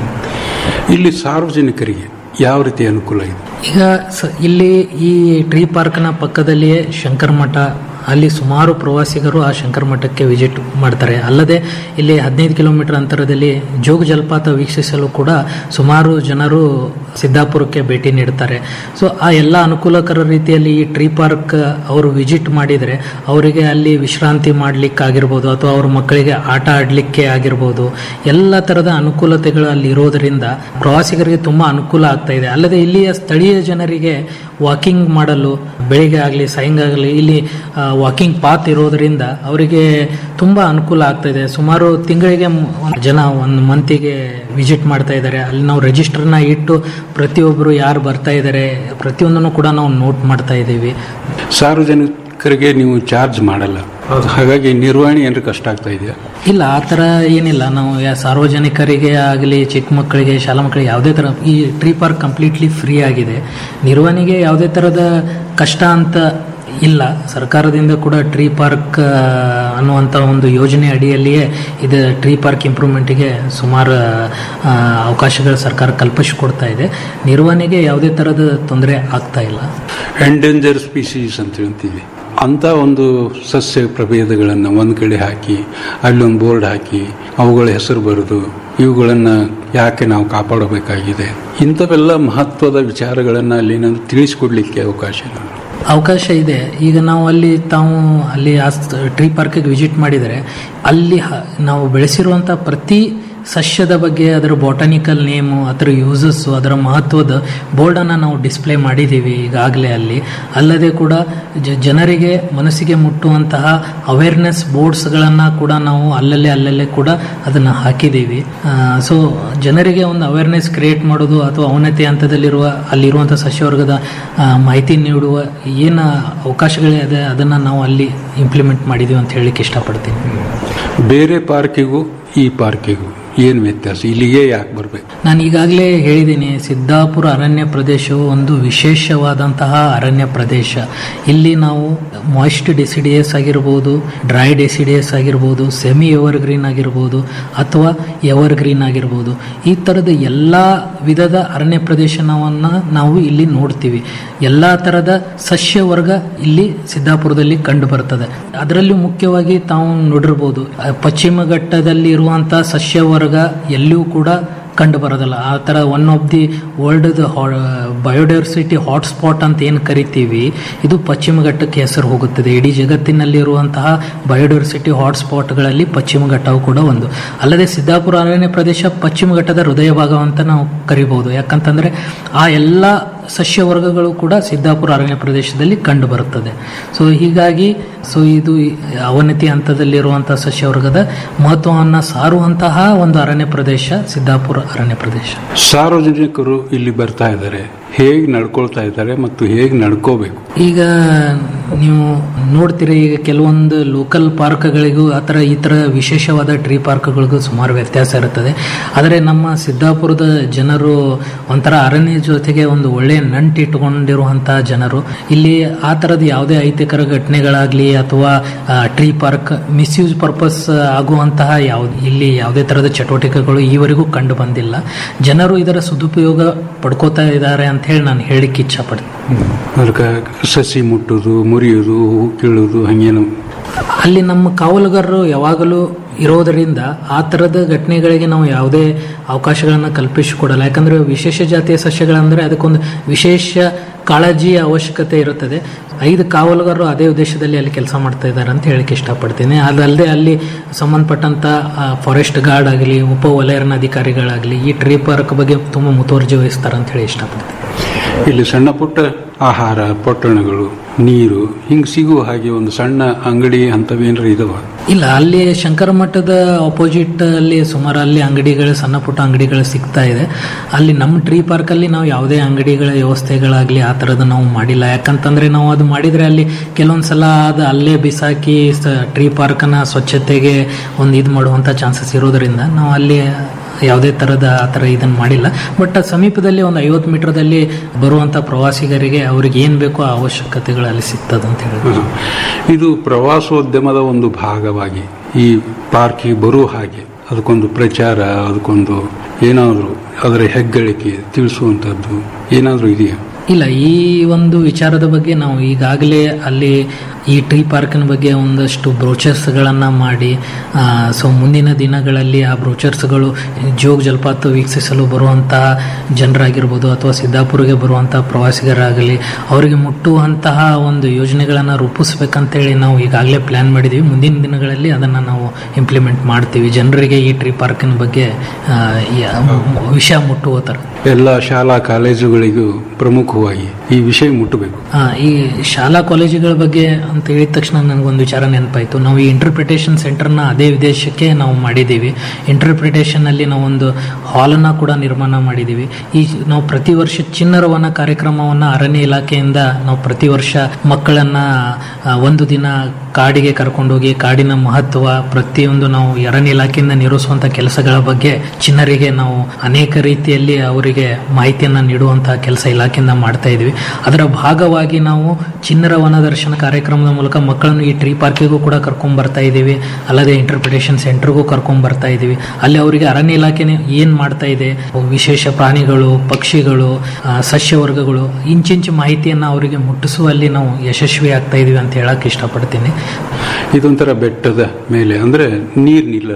ಇಲ್ಲಿ ಸಾರ್ವಜನಿಕರಿಗೆ ಯಾವ ರೀತಿ ಅನುಕೂಲ ಇದೆ ಈಗ ಸ ಇಲ್ಲಿ ಈ ಟ್ರೀ ಪಾರ್ಕ್ನ ಪಕ್ಕದಲ್ಲಿಯೇ ಶಂಕರ ಮಠ ಅಲ್ಲಿ ಸುಮಾರು ಪ್ರವಾಸಿಗರು ಆ ಶಂಕರ ಮಠಕ್ಕೆ ವಿಸಿಟ್ ಮಾಡ್ತಾರೆ ಅಲ್ಲದೆ ಇಲ್ಲಿ ಹದಿನೈದು ಕಿಲೋಮೀಟರ್ ಅಂತರದಲ್ಲಿ ಜೋಗ ಜಲಪಾತ ವೀಕ್ಷಿಸಲು ಕೂಡ ಸುಮಾರು ಜನರು ಸಿದ್ದಾಪುರಕ್ಕೆ ಭೇಟಿ ನೀಡ್ತಾರೆ ಸೊ ಆ ಎಲ್ಲ ಅನುಕೂಲಕರ ರೀತಿಯಲ್ಲಿ ಈ ಟ್ರೀ ಪಾರ್ಕ್ ಅವರು ವಿಸಿಟ್ ಮಾಡಿದರೆ ಅವರಿಗೆ ಅಲ್ಲಿ ವಿಶ್ರಾಂತಿ ಮಾಡಲಿಕ್ಕಾಗಿರ್ಬೋದು ಅಥವಾ ಅವ್ರ ಮಕ್ಕಳಿಗೆ ಆಟ ಆಡಲಿಕ್ಕೆ ಆಗಿರ್ಬೋದು ಎಲ್ಲ ಥರದ ಅನುಕೂಲತೆಗಳು ಅಲ್ಲಿ ಇರೋದರಿಂದ ಪ್ರವಾಸಿಗರಿಗೆ ತುಂಬ ಅನುಕೂಲ ಆಗ್ತಾ ಇದೆ ಅಲ್ಲದೆ ಇಲ್ಲಿಯ ಸ್ಥಳೀಯ ಜನರಿಗೆ ವಾಕಿಂಗ್ ಮಾಡಲು ಬೆಳಿಗ್ಗೆ ಆಗಲಿ ಸಾಯಂಕಾಲ ಇಲ್ಲಿ ವಾಕಿಂಗ್ ಪಾತ್ ಇರೋದರಿಂದ ಅವರಿಗೆ ತುಂಬ ಅನುಕೂಲ ಆಗ್ತಾ ಇದೆ ಸುಮಾರು ತಿಂಗಳಿಗೆ ಮ್- ಒಂದ್ ಜನ ಒಂದು ಮಂತಿಗೆ ವಿಸಿಟ್ ಮಾಡ್ತಾ ಇದ್ದಾರೆ ಅಲ್ಲಿ ನಾವು ರಿಜಿಸ್ಟರ್ನ ಇಟ್ಟು ಪ್ರತಿಯೊಬ್ಬರು ಯಾರು ಬರ್ತಾ ಇದ್ದಾರೆ ಪ್ರತಿಯೊಂದನ್ನು ಕೂಡ ನಾವು ನೋಟ್ ಮಾಡ್ತಾ ಇದ್ದೀವಿ ಸಾರ್ವಜನಿಕರಿಗೆ ನೀವು ಚಾರ್ಜ್ ಮಾಡಲ್ಲ ಹಾಗಾಗಿ ನಿರ್ವಹಣೆ ಏನಾದ್ರು ಕಷ್ಟ ಆಗ್ತಾ ಇದೆಯಾ ಇಲ್ಲ ಆ ಥರ ಏನಿಲ್ಲ ನಾವು ಯಾ ಸಾರ್ವಜನಿಕರಿಗೆ ಆಗಲಿ ಚಿಕ್ಕ ಮಕ್ಕಳಿಗೆ ಶಾಲಾ ಮಕ್ಕಳಿಗೆ ಯಾವುದೇ ಥರ ಈ ಟ್ರೀ ಪಾರ್ಕ್ ಕಂಪ್ಲೀಟ್ಲಿ ಫ್ರೀ ಆಗಿದೆ ನಿರ್ವಹಣೆಗೆ ಯಾವುದೇ ಥರದ ಕಷ್ಟ ಅಂತ ಇಲ್ಲ ಸರ್ಕಾರದಿಂದ ಕೂಡ ಟ್ರೀ ಪಾರ್ಕ್ ಆ, ಅನ್ನುವಂಥ ಒಂದು ಯೋಜನೆ ಅಡಿಯಲ್ಲಿಯೇ ಇದು ಟ್ರೀ ಪಾರ್ಕ್ ಇಂಪ್ರೂವ್ಮೆಂಟಿಗೆ ಸುಮಾರು ಆ, ಅವಕಾಶಗಳು ಸರ್ಕಾರ ಕಲ್ಪಿಸಿಕೊಡ್ತಾ ಇದೆ ನಿರ್ವಹಣೆಗೆ ಯಾವುದೇ ಥರದ ತೊಂದರೆ ಆಗ್ತಾ ಇಲ್ಲ ಎಂಡೇಂಜರ್ ಸ್ಪೀಸೀಸ್ ಅಂತ ಹೇಳ್ತೀವಿ ಅಂತ ಒಂದು ಸಸ್ಯ ಪ್ರಭೇದಗಳನ್ನು ಒಂದು ಕಡೆ ಹಾಕಿ ಅಲ್ಲೊಂದು ಬೋರ್ಡ್ ಹಾಕಿ ಅವುಗಳ ಹೆಸರು ಬರೆದು ಇವುಗಳನ್ನು ಯಾಕೆ ನಾವು ಕಾಪಾಡಬೇಕಾಗಿದೆ ಇಂಥವೆಲ್ಲ ಮಹತ್ವದ ವಿಚಾರಗಳನ್ನು ಅಲ್ಲಿ ನಾನು ತಿಳಿಸ್ಕೊಡ್ಲಿಕ್ಕೆ ಅವಕಾಶ ಇಲ್ಲ ಅವಕಾಶ ಇದೆ ಈಗ ನಾವು ಅಲ್ಲಿ ತಾವು ಅಲ್ಲಿ ಆ ಟ್ರೀ ಪಾರ್ಕಿಗೆ ವಿಸಿಟ್ ಮಾಡಿದರೆ ಅಲ್ಲಿ ಹ- ನಾವು ಬೆಳೆಸಿರುವಂಥ ಪ್ರತಿ ಸಸ್ಯದ ಬಗ್ಗೆ ಅದರ ಬಾಟನಿಕಲ್ ನೇಮು ಅದರ ಯೂಸಸ್ಸು ಅದರ ಮಹತ್ವದ ಬೋರ್ಡನ್ನು ನಾವು ಡಿಸ್ಪ್ಲೇ ಮಾಡಿದ್ದೀವಿ ಈಗಾಗಲೇ ಅಲ್ಲಿ ಅಲ್ಲದೆ ಕೂಡ ಜ- ಜನರಿಗೆ ಮನಸ್ಸಿಗೆ ಮುಟ್ಟುವಂತಹ ಅವೇರ್ನೆಸ್ ಬೋರ್ಡ್ಸ್ಗಳನ್ನು ಕೂಡ ನಾವು ಅಲ್ಲಲ್ಲೇ ಅಲ್ಲಲ್ಲೇ ಕೂಡ ಅದನ್ನು ಹಾಕಿದ್ದೀವಿ ಸೊ ಜನರಿಗೆ ಒಂದು ಅವೇರ್ನೆಸ್ ಕ್ರಿಯೇಟ್ ಮಾಡೋದು ಅಥವಾ ಅವನತಿ ಹಂತದಲ್ಲಿರುವ ಅಲ್ಲಿರುವಂಥ ಸಸ್ಯವರ್ಗದ ಆ, ಮಾಹಿತಿ ನೀಡುವ ಏನು ಅವಕಾಶಗಳಿದೆ ಅದನ್ನು ನಾವು ಅಲ್ಲಿ ಇಂಪ್ಲಿಮೆಂಟ್ ಮಾಡಿದ್ದೀವಿ ಅಂತ ಹೇಳಲಿಕ್ಕೆ ಇಷ್ಟಪಡ್ತೀನಿ ಬೇರೆ ಪಾರ್ಕಿಗೂ ಈ ಪಾರ್ಕಿಗೂ ಏನು ವ್ಯತ್ಯಾಸ ಇಲ್ಲಿಗೆ ಯಾಕೆ ಬರಬೇಕು ನಾನು ಈಗಾಗಲೇ ಹೇಳಿದ್ದೀನಿ ಸಿದ್ದಾಪುರ ಅರಣ್ಯ ಪ್ರದೇಶವು ಒಂದು ವಿಶೇಷವಾದಂತಹ ಅರಣ್ಯ ಪ್ರದೇಶ ಇಲ್ಲಿ ನಾವು ಮಾಯಿಸ್ಟ್ ಡೆಸಿಡಿಯಸ್ ಆಗಿರ್ಬೋದು ಡ್ರೈ ಡೆಸಿಡಿಯಸ್ ಆಗಿರ್ಬೋದು ಸೆಮಿ ಎವರ್ ಗ್ರೀನ್ ಆಗಿರ್ಬೋದು ಅಥವಾ ಎವರ್ ಗ್ರೀನ್ ಆಗಿರ್ಬೋದು ಈ ಥರದ ಎಲ್ಲ ವಿಧದ ಅರಣ್ಯ ಪ್ರದೇಶವನ್ನು ನಾವು ಇಲ್ಲಿ ನೋಡ್ತೀವಿ ಎಲ್ಲ ಥರದ ಸಸ್ಯವರ್ಗ ಇಲ್ಲಿ ಸಿದ್ದಾಪುರದಲ್ಲಿ ಕಂಡು ಬರ್ತದೆ ಅದರಲ್ಲೂ ಮುಖ್ಯವಾಗಿ ತಾವು ನೋಡಿರ್ಬೋದು ಅಹ್, ಪಶ್ಚಿಮ ಘಟ್ಟದಲ್ಲಿ ಇರುವಂಥ ಸಸ್ಯವರ್ಗ ಎಲ್ಲಿಯೂ ಕೂಡ ಕಂಡು ಬರೋದಿಲ್ಲ ಆ ಥರ one of the world biodiversity hotspot ಅಂತ ಏನು ಕರಿತೀವಿ ಇದು ಪಶ್ಚಿಮ ಘಟ್ಟಕ್ಕೆ ಹೆಸರು ಹೋಗುತ್ತದೆ ಇಡೀ ಜಗತ್ತಿನಲ್ಲಿರುವಂತಹ ಬಯೋಡೈವರ್ಸಿಟಿ ಹಾಟ್ಸ್ಪಾಟ್ಗಳಲ್ಲಿ ಪಶ್ಚಿಮ ಘಟ್ಟವು ಕೂಡ ಒಂದು ಅಲ್ಲದೆ ಸಿದ್ದಾಪುರ ಅರಣ್ಯ ಪ್ರದೇಶ ಪಶ್ಚಿಮ ಘಟ್ಟದ ಹೃದಯ ಭಾಗ ಅಂತ ನಾವು ಕರಿಬಹುದು ಯಾಕಂತಂದ್ರೆ ಆ ಎಲ್ಲ ಸಸ್ಯವರ್ಗಗಳು ಕೂಡ ಸಿದ್ದಾಪುರ ಅರಣ್ಯ ಪ್ರದೇಶದಲ್ಲಿ ಕಂಡು ಬರುತ್ತದೆ ಸೊ ಹೀಗಾಗಿ ಸೊ ಇದು ಈ ಅವನತಿ ಹಂತದಲ್ಲಿರುವಂತಹ ಸಸ್ಯವರ್ಗದ ಮಹತ್ವವನ್ನು ಸಾರುವಂತಹ ಒಂದು ಅರಣ್ಯ ಪ್ರದೇಶ ಸಿದ್ದಾಪುರ ಅರಣ್ಯ ಪ್ರದೇಶ ಸಾರ್ವಜನಿಕರು ಇಲ್ಲಿ ಬರ್ತಾ ಇದ್ದಾರೆ ಹೇಗೆ ನಡ್ಕೊಳ್ತಾ ಇದ್ದಾರೆ ಮತ್ತು ಹೇಗೆ ನಡ್ಕೋಬೇಕು ಈಗ ನೀವು ನೋಡ್ತೀರಿ ಈಗ ಕೆಲವೊಂದು ಲೋಕಲ್ ಪಾರ್ಕ್ಗಳಿಗೂ ಆ ಥರ ಈ ಥರ ವಿಶೇಷವಾದ ಟ್ರೀ ಪಾರ್ಕ್ಗಳಿಗೂ ಸುಮಾರು ವ್ಯತ್ಯಾಸ ಇರುತ್ತದೆ ಆದರೆ ನಮ್ಮ ಸಿದ್ದಾಪುರದ ಜನರು ಒಂಥರ ಅರಣ್ಯ ಜೊತೆಗೆ ಒಂದು ಒಳ್ಳೆಯ ನಂಟು ಇಟ್ಕೊಂಡಿರುವಂತಹ ಜನರು ಇಲ್ಲಿ ಆ ಥರದ ಯಾವುದೇ ಐತಿಕರ ಘಟನೆಗಳಾಗಲಿ ಅಥವಾ ಟ್ರೀ ಪಾರ್ಕ್ ಮಿಸ್ಯೂಸ್ ಪರ್ಪಸ್ ಆಗುವಂತಹ ಯಾವ್ದು ಇಲ್ಲಿ ಯಾವುದೇ ಥರದ ಚಟುವಟಿಕೆಗಳು ಈವರೆಗೂ ಕಂಡು ಬಂದಿಲ್ಲ ಜನರು ಇದರ ಸದುಪಯೋಗ ಪಡ್ಕೋತಾ ಇದ್ದಾರೆ ಅಂತ ಹೇಳಿ ನಾನು ಹೇಳಲಿಕ್ಕೆ ಇಚ್ಛಪಡ್ತೀನಿ ಅದಕ್ಕೆ ಸಸಿ ಮುಟ್ಟುದು ಮುರಿಯುವುದು ಹೂ ಕೀಳುವುದು ಹಂಗೇನು ಅಲ್ಲಿ ನಮ್ಮ ಕಾವಲುಗಾರರು ಯಾವಾಗಲೂ ಇರೋದರಿಂದ ಆ ಥರದ ಘಟನೆಗಳಿಗೆ ನಾವು ಯಾವುದೇ ಅವಕಾಶಗಳನ್ನು ಕಲ್ಪಿಸಿಕೊಡಲ್ಲ ಯಾಕಂದರೆ ವಿಶೇಷ ಜಾತಿಯ ಸಸ್ಯಗಳಂದರೆ ಅದಕ್ಕೊಂದು ವಿಶೇಷ ಕಾಳಜಿಯ ಅವಶ್ಯಕತೆ ಇರುತ್ತದೆ ಐದು ಕಾವಲುಗಾರರು ಅದೇ ಉದ್ದೇಶದಲ್ಲಿ ಅಲ್ಲಿ ಕೆಲಸ ಮಾಡ್ತಾ ಇದ್ದಾರೆ ಅಂತ ಹೇಳಕ್ಕೆ ಇಷ್ಟಪಡ್ತೀನಿ ಅದಲ್ಲದೆ ಅಲ್ಲಿ ಸಂಬಂಧಪಟ್ಟಂಥ ಫಾರೆಸ್ಟ್ ಗಾರ್ಡ್ ಆಗಲಿ ಉಪ ವಲಯರನಾಧಿಕಾರಿಗಳಾಗಲಿ ಈ ಟ್ರೀ ಪಾರ್ಕ್ ಬಗ್ಗೆ ತುಂಬ ಮುತುವರ್ಜಿ ವಹಿಸ್ತಾರೆ ಅಂತ ಹೇಳಿ ಇಷ್ಟಪಡ್ತೀನಿ ಇಲ್ಲಿ ಸಣ್ಣ ಪುಟ್ಟ ಆಹಾರ ಪೊಟ್ಟಣಗಳು ನೀರು ಹಿಂಗೆ ಸಿಗುವ ಹಾಗೆ ಒಂದು ಸಣ್ಣ ಅಂಗಡಿ ಅಂತವೇನಾರ ಇದಾವ ಇಲ್ಲ ಅಲ್ಲಿ ಶಂಕರ ಮಠದ ಅಪೋಸಿಟ್ ಅಲ್ಲಿ ಸುಮಾರು ಅಲ್ಲಿ ಅಂಗಡಿಗಳು ಸಣ್ಣ ಪುಟ್ಟ ಅಂಗಡಿಗಳು ಸಿಗ್ತಾ ಇದೆ ಅಲ್ಲಿ ನಮ್ಮ ಟ್ರೀ ಪಾರ್ಕ್ ಅಲ್ಲಿ ನಾವು ಯಾವುದೇ ಅಂಗಡಿಗಳ ವ್ಯವಸ್ಥೆಗಳಾಗ್ಲಿ ಆ ಥರದ್ದು ನಾವು ಮಾಡಿಲ್ಲ ಯಾಕಂತಂದ್ರೆ ನಾವು ಅದು ಮಾಡಿದ್ರೆ ಅಲ್ಲಿ ಕೆಲವೊಂದು ಸಲ ಅದು ಅಲ್ಲೇ ಬಿಸಾಕಿ ಟ್ರೀ ಪಾರ್ಕ್ನ ಸ್ವಚ್ಛತೆಗೆ ಒಂದು ಇದು ಮಾಡುವಂಥ ಚಾನ್ಸಸ್ ಇರೋದ್ರಿಂದ ನಾವು ಅಲ್ಲಿ ಯಾವುದೇ ಥರದ ಆ ಥರ ಇದನ್ನು ಮಾಡಿಲ್ಲ ಬಟ್ ಸಮೀಪದಲ್ಲಿ ಒಂದು ಐವತ್ತು ಮೀಟರ್ದಲ್ಲಿ ಬರುವಂಥ ಪ್ರವಾಸಿಗರಿಗೆ ಅವ್ರಿಗೆ ಏನು ಬೇಕೋ ಆ ಅವಶ್ಯಕತೆಗಳು ಅಲ್ಲಿ ಸಿಗ್ತದೆ ಅಂತ ಹೇಳಿ ಹ. ಇದು ಪ್ರವಾಸೋದ್ಯಮದ ಒಂದು ಭಾಗವಾಗಿ ಈ ಪಾರ್ಕಿಗೆ ಬರುವ ಹಾಗೆ ಅದಕ್ಕೊಂದು ಪ್ರಚಾರ ಅದಕ್ಕೊಂದು ಏನಾದರೂ ಅದರ ಹೆಗ್ಗಳಿಕೆ ತಿಳಿಸುವಂಥದ್ದು ಏನಾದರೂ ಇದೆಯಾ ಇಲ್ಲ ಈ ಒಂದು ವಿಚಾರದ ಬಗ್ಗೆ ನಾವು ಈಗಾಗಲೇ ಅಲ್ಲಿ ಈ ಟ್ರೀ ಪಾರ್ಕಿನ ಬಗ್ಗೆ ಒಂದಷ್ಟು ಬ್ರೋಚರ್ಸ್ಗಳನ್ನು ಮಾಡಿ ಸೊ ಮುಂದಿನ ದಿನಗಳಲ್ಲಿ ಆ ಬ್ರೋಚರ್ಸ್ಗಳು ಜೋಗ ಜಲಪಾತ ವೀಕ್ಷಿಸಲು ಬರುವಂತಹ ಜನರಾಗಿರ್ಬೋದು ಅಥವಾ ಸಿದ್ದಾಪುರಿಗೆ ಬರುವಂತಹ ಪ್ರವಾಸಿಗರಾಗಲಿ ಅವರಿಗೆ ಮುಟ್ಟುವಂತಹ ಒಂದು ಯೋಜನೆಗಳನ್ನು ರೂಪಿಸ್ಬೇಕಂತೇಳಿ ನಾವು ಈಗಾಗಲೇ ಪ್ಲ್ಯಾನ್ ಮಾಡಿದ್ದೀವಿ ಮುಂದಿನ ದಿನಗಳಲ್ಲಿ ಅದನ್ನು ನಾವು ಇಂಪ್ಲಿಮೆಂಟ್ ಮಾಡ್ತೀವಿ ಜನರಿಗೆ ಈ ಟ್ರೀ ಪಾರ್ಕಿನ ಬಗ್ಗೆ ಆ, ಯ- ವಿಷಯ ಮುಟ್ಟುವ ಥರ ಎಲ್ಲ ಶಾಲಾ ಕಾಲೇಜುಗಳಿಗೂ ಪ್ರಮುಖವಾಗಿ ಈ ವಿಷಯ ಮುಟ್ಟಬೇಕು ಆ, ಈ ಶಾಲಾ ಕಾಲೇಜುಗಳ ಬಗ್ಗೆ ಅಂತ ಹೇಳಿದ ತಕ್ಷಣ ನನಗೊಂದು ವಿಚಾರ ನೆನಪಾಯಿತು ನಾವು ಈ ಇಂಟರ್ಪ್ರಿಟೇಷನ್ ಸೆಂಟರ್ನ ಅದೇ ವಿದೇಶಕ್ಕೆ ನಾವು ಮಾಡಿದ್ದೀವಿ ಇಂಟರ್ಪ್ರಿಟೇಷನ್ ಅಲ್ಲಿ ನಾವು ಒಂದು ಹಾಲನ್ನು ಕೂಡ ನಿರ್ಮಾಣ ಮಾಡಿದ್ದೀವಿ ಈ ನಾವು ಪ್ರತಿ ವರ್ಷ ಚಿನ್ನರವನ ಕಾರ್ಯಕ್ರಮವನ್ನು ಅರಣ್ಯ ಇಲಾಖೆಯಿಂದ ನಾವು ಪ್ರತಿ ವರ್ಷ ಮಕ್ಕಳನ್ನ ಆ, ಒಂದು ದಿನ ಕಾಡಿಗೆ ಕರ್ಕೊಂಡೋಗಿ ಕಾಡಿನ ಮಹತ್ವ ಪ್ರತಿಯೊಂದು ನಾವು ಅರಣ್ಯ ಇಲಾಖೆಯಿಂದ ನಿರ್ವಹಿಸುವಂಥ ಕೆಲಸಗಳ ಬಗ್ಗೆ ಚಿನ್ನರಿಗೆ ನಾವು ಅನೇಕ ರೀತಿಯಲ್ಲಿ ಅವರಿಗೆ ಮಾಹಿತಿಯನ್ನು ನೀಡುವಂತಹ ಕೆಲಸ ಇಲಾಖೆಯಿಂದ ಮಾಡ್ತಾ ಇದ್ವಿ ಅದರ ಭಾಗವಾಗಿ ನಾವು ಚಿನ್ನರ ವನ ದರ್ಶನ ಕಾರ್ಯಕ್ರಮದ ಮೂಲಕ ಮಕ್ಕಳನ್ನು ಈ ಟ್ರೀ ಪಾರ್ಕಿಗೂ ಕೂಡ ಕರ್ಕೊಂಡ್ ಬರ್ತಾ ಇದ್ದೀವಿ ಅಲ್ಲದೆ ಇಂಟರ್ಪ್ರಿಟೇಷನ್ ಸೆಂಟರ್ಗೂ ಕರ್ಕೊಂಡ್ ಬರ್ತಾ ಇದ್ದೀವಿ ಅಲ್ಲಿ ಅವರಿಗೆ ಅರಣ್ಯ ಇಲಾಖೆ ಏನ್ ಮಾಡ್ತಾ ಇದೆ ವಿಶೇಷ ಪ್ರಾಣಿಗಳು ಪಕ್ಷಿಗಳು ಆ, ಸಸ್ಯವರ್ಗಗಳು ಇಂಚಿಂಚು ಮಾಹಿತಿಯನ್ನು ಅವರಿಗೆ ಮುಟ್ಟಿಸುವಲ್ಲಿ ನಾವು ಯಶಸ್ವಿ ಆಗ್ತಾ ಇದೀವಿ ಅಂತ ಹೇಳಕ್ ಇಷ್ಟಪಡ್ತೀನಿ ಇದೊಂಥರ ಬೆಟ್ಟದ ಮೇಲೆ ಅಂದ್ರೆ ನೀರು ನಿಲ್ಲಲ್ಲ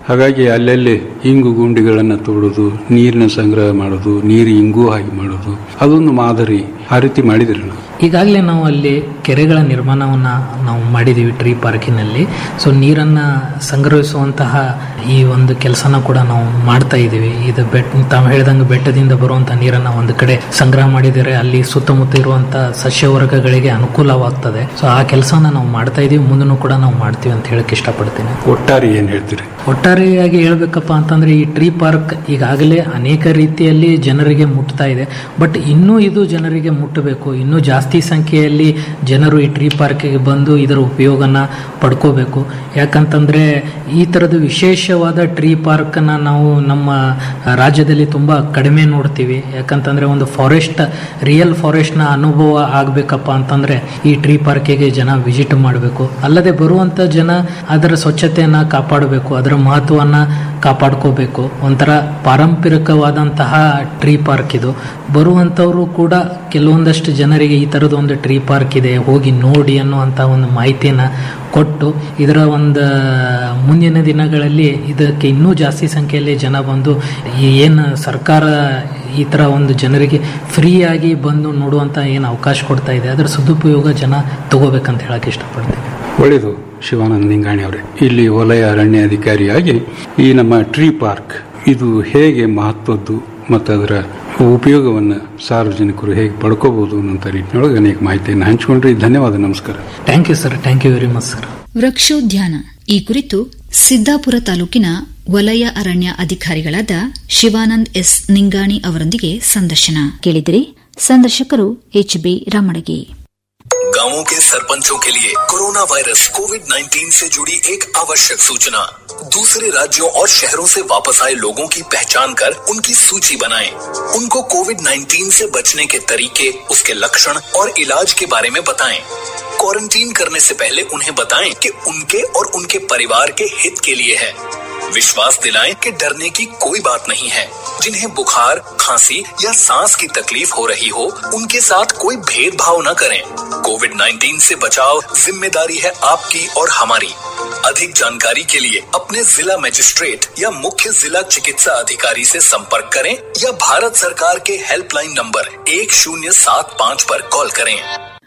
ಹಾಗಾಗಿ ಅಲ್ಲಲ್ಲಿ ಇಂಗು ಗುಂಡಿಗಳನ್ನು ತೋಡುದು ನೀರಿನ ಸಂಗ್ರಹ ಮಾಡೋದು ನೀರು ಇಂಗು ಹಾಗೆ ಮಾಡೋದು ಅದೊಂದು ಮಾದರಿ ಆ ರೀತಿ ಮಾಡಿದ್ರಲ್ಲ ಈಗಾಗಲೇ ನಾವು ಅಲ್ಲಿ ಕೆರೆಗಳ ನಿರ್ಮಾಣವನ್ನು ನಾವು ಮಾಡಿದ್ದೀವಿ ಟ್ರೀ ಪಾರ್ಕಿನಲ್ಲಿ ಸೊ ನೀರನ್ನು ಸಂಗ್ರಹಿಸುವಂತಹ ಈ ಒಂದು ಕೆಲಸನ ಕೂಡ ನಾವು ಮಾಡ್ತಾ ಇದ್ದೀವಿ ಇದು ಬೆಟ್ ತಾವು ಹೇಳ್ದಂಗೆ ಬೆಟ್ಟದಿಂದ ಬರುವಂಥ ನೀರನ್ನು ಒಂದು ಕಡೆ ಸಂಗ್ರಹ ಮಾಡಿದರೆ ಅಲ್ಲಿ ಸುತ್ತಮುತ್ತ ಇರುವಂಥ ಸಸ್ಯವರ್ಗಗಳಿಗೆ ಅನುಕೂಲವಾಗ್ತದೆ ಸೊ ಆ ಕೆಲಸನ ನಾವು ಮಾಡ್ತಾ ಇದ್ದೀವಿ ಮುಂದೂ ಕೂಡ ನಾವು ಮಾಡ್ತೀವಿ ಅಂತ ಹೇಳಕ್ಕೆ ಇಷ್ಟಪಡ್ತೀನಿ ಒಟ್ಟಾರೆ ಏನು ಹೇಳ್ತೀರಿ ಒಟ್ಟಾರೆಯಾಗಿ ಹೇಳ್ಬೇಕಪ್ಪ ಅಂತಂದ್ರೆ ಈ ಟ್ರೀ ಪಾರ್ಕ್ ಈಗಾಗಲೇ ಅನೇಕ ರೀತಿಯಲ್ಲಿ ಜನರಿಗೆ ಮುಟ್ತಾ ಇದೆ ಬಟ್ ಇನ್ನೂ ಇದು ಜನರಿಗೆ ಮುಟ್ಟಬೇಕು ಇನ್ನೂ ಜಾಸ್ತಿ ಸಂಖ್ಯೆಯಲ್ಲಿ ಜನರು ಈ ಟ್ರೀ ಪಾರ್ಕಿಗೆ ಬಂದು ಇದರ ಉಪಯೋಗನ ಪಡ್ಕೋಬೇಕು ಯಾಕಂತಂದ್ರೆ ಈ ಥರದ ವಿಶೇಷವಾದ ಟ್ರೀ ಪಾರ್ಕನ್ನು ನಾವು ನಮ್ಮ ರಾಜ್ಯದಲ್ಲಿ ತುಂಬ ಕಡಿಮೆ ನೋಡ್ತೀವಿ ಯಾಕಂತಂದ್ರೆ ಒಂದು ಫಾರೆಸ್ಟ್ ರಿಯಲ್ ಫಾರೆಸ್ಟ್ನ ಅನುಭವ ಆಗಬೇಕಪ್ಪ ಅಂತಂದ್ರೆ ಈ ಟ್ರೀ ಪಾರ್ಕಿಗೆ ಜನ ವಿಸಿಟ್ ಮಾಡಬೇಕು ಅಲ್ಲದೆ ಬರುವಂಥ ಜನ ಅದರ ಸ್ವಚ್ಛತೆಯನ್ನು ಕಾಪಾಡಬೇಕು ಅದರ ಮಹತ್ವವನ್ನು ಕಾಪಾಡ್ಕೋಬೇಕು ಒಂಥರ ಪಾರಂಪರಿಕವಾದಂತಹ ಟ್ರೀ ಪಾರ್ಕ್ ಇದು ಬರುವಂಥವರು ಕೂಡ ಕೆಲವೊಂದಷ್ಟು ಜನರಿಗೆ ಈ ಥರದ ಒಂದು ಟ್ರೀ ಪಾರ್ಕ್ ಇದೆ ಹೋಗಿ ನೋಡಿ ಅನ್ನುವಂಥ ಒಂದು ಮಾಹಿತಿನ ಕೊಟ್ಟು ಇದರ ಒಂದು ಮುಂದಿನ ದಿನಗಳಲ್ಲಿ ಇದಕ್ಕೆ ಇನ್ನೂ ಜಾಸ್ತಿ ಸಂಖ್ಯೆಯಲ್ಲಿ ಜನ ಬಂದು ಈ ಏನು ಸರ್ಕಾರ ಈ ಥರ ಒಂದು ಜನರಿಗೆ ಫ್ರೀಯಾಗಿ ಬಂದು ನೋಡುವಂಥ ಏನು ಅವಕಾಶ ಕೊಡ್ತಾ ಇದೆ ಅದರ ಸದುಪಯೋಗ ಜನ ತಗೋಬೇಕಂತ ಹೇಳಕ್ಕೆ ಇಷ್ಟಪಡ್ತೀನಿ ಒಳ್ಳೆಯದು ಶಿವಾನಂದ ನಿಂಗಾಣಿ ಅವರೇ ಇಲ್ಲಿ ವಲಯ ಅರಣ್ಯ ಅಧಿಕಾರಿಯಾಗಿ ಈ ನಮ್ಮ ಟ್ರೀ ಪಾರ್ಕ್ ಇದು ಹೇಗೆ ಮಹತ್ವದ್ದು ಮತ್ತು ಅದರ ಉಪಯೋಗವನ್ನು ಸಾರ್ವಜನಿಕರು ಹೇಗೆ ಪಡ್ಕೋಬಹುದು ಅನ್ನೋ ನಿಟ್ಟಿನೊಳಗೆ ಅನೇಕ ಮಾಹಿತಿಯನ್ನು ಹಂಚಿಕೊಂಡ್ರಿ ಧನ್ಯವಾದ ನಮಸ್ಕಾರ thank you sir thank you very much sir ವೃಕ್ಷೋದ್ಯಾನ ಈ ಕುರಿತು ಸಿದ್ದಾಪುರ ತಾಲೂಕಿನ ವಲಯ ಅರಣ್ಯ ಅಧಿಕಾರಿಗಳಾದ ಶಿವಾನಂದ್ ಎಸ್ ನಿಂಗಾಣಿ ಅವರೊಂದಿಗೆ ಸಂದರ್ಶನ ಕೇಳಿದಿರಿ ಸಂದರ್ಶಕರು ಎಚ್ ಬಿ ರಾಮಡಗಿ गांवों के सरपंचों के लिए कोरोना वायरस कोविड 19 से जुड़ी एक आवश्यक सूचना दूसरे राज्यों और शहरों से वापस आए लोगों की पहचान कर उनकी सूची बनाएं। उनको कोविड 19 से बचने के तरीके उसके लक्षण और इलाज के बारे में बताएं। क्वारंटीन करने से पहले उन्हें बताएं कि उनके और उनके परिवार के हित के लिए है विश्वास दिलाएं कि डरने की कोई बात नहीं है जिन्हें बुखार खांसी या सांस की तकलीफ हो रही हो उनके साथ कोई भेदभाव न करें कोविड 19 से बचाव जिम्मेदारी है आपकी और हमारी अधिक जानकारी के लिए अपने जिला मजिस्ट्रेट या मुख्य जिला चिकित्सा अधिकारी से संपर्क करें या भारत सरकार के हेल्पलाइन नंबर एक शून्य सात पाँच पर कॉल करें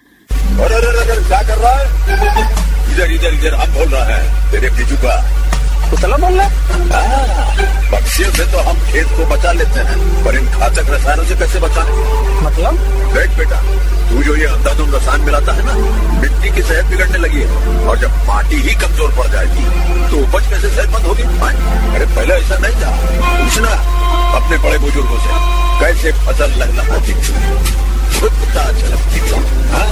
अरे अरे अरे अरे, क्या कर रहा है इधर इधर इधर हम बोल रहा है तेरे बीजू का कुतला बोल रहा पक्षियों से तो हम खेत को बचा लेते हैं पर इन घातक रसायनों से कैसे बचाएं मतलब देख बेटा तू जो ये अंधाधुंध रसायन मिलाता है ना मिट्टी की सेहत बिगड़ने लगी है और जब माटी ही कमजोर पड़ जाएगी तो उपज कैसे सेहतमंद होगी हाँ? अरे पहले ऐसा नहीं था पूछना अपने बड़े बुजुर्गों से कैसे फसल लगना खुद पता चलती थी हाँ?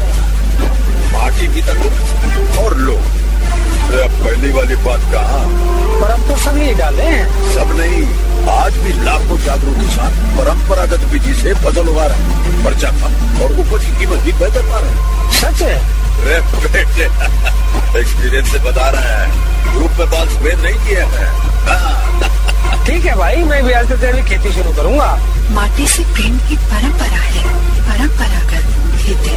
माटी भी तक और लोग अरे अब पहली वाली बात कहा पर हम तो सब यही डाले हैं सब नहीं आज भी लाखों जागरूक किसान परंपरागत विधि से फसल उगा रहे हैं पर्चा कम और उपज की कीमत भी बेहतर पा रहे हैं सच है अरे बेटे एक्सपीरियंस से बता रहे हैं ग्रुप में बाल स्प्रे नहीं किए हैं हाँ, ठीक है भाई मैं भी आज से तेरी खेती शुरू करूंगा माटी से प्रेम की परंपरा है परंपरागत खेती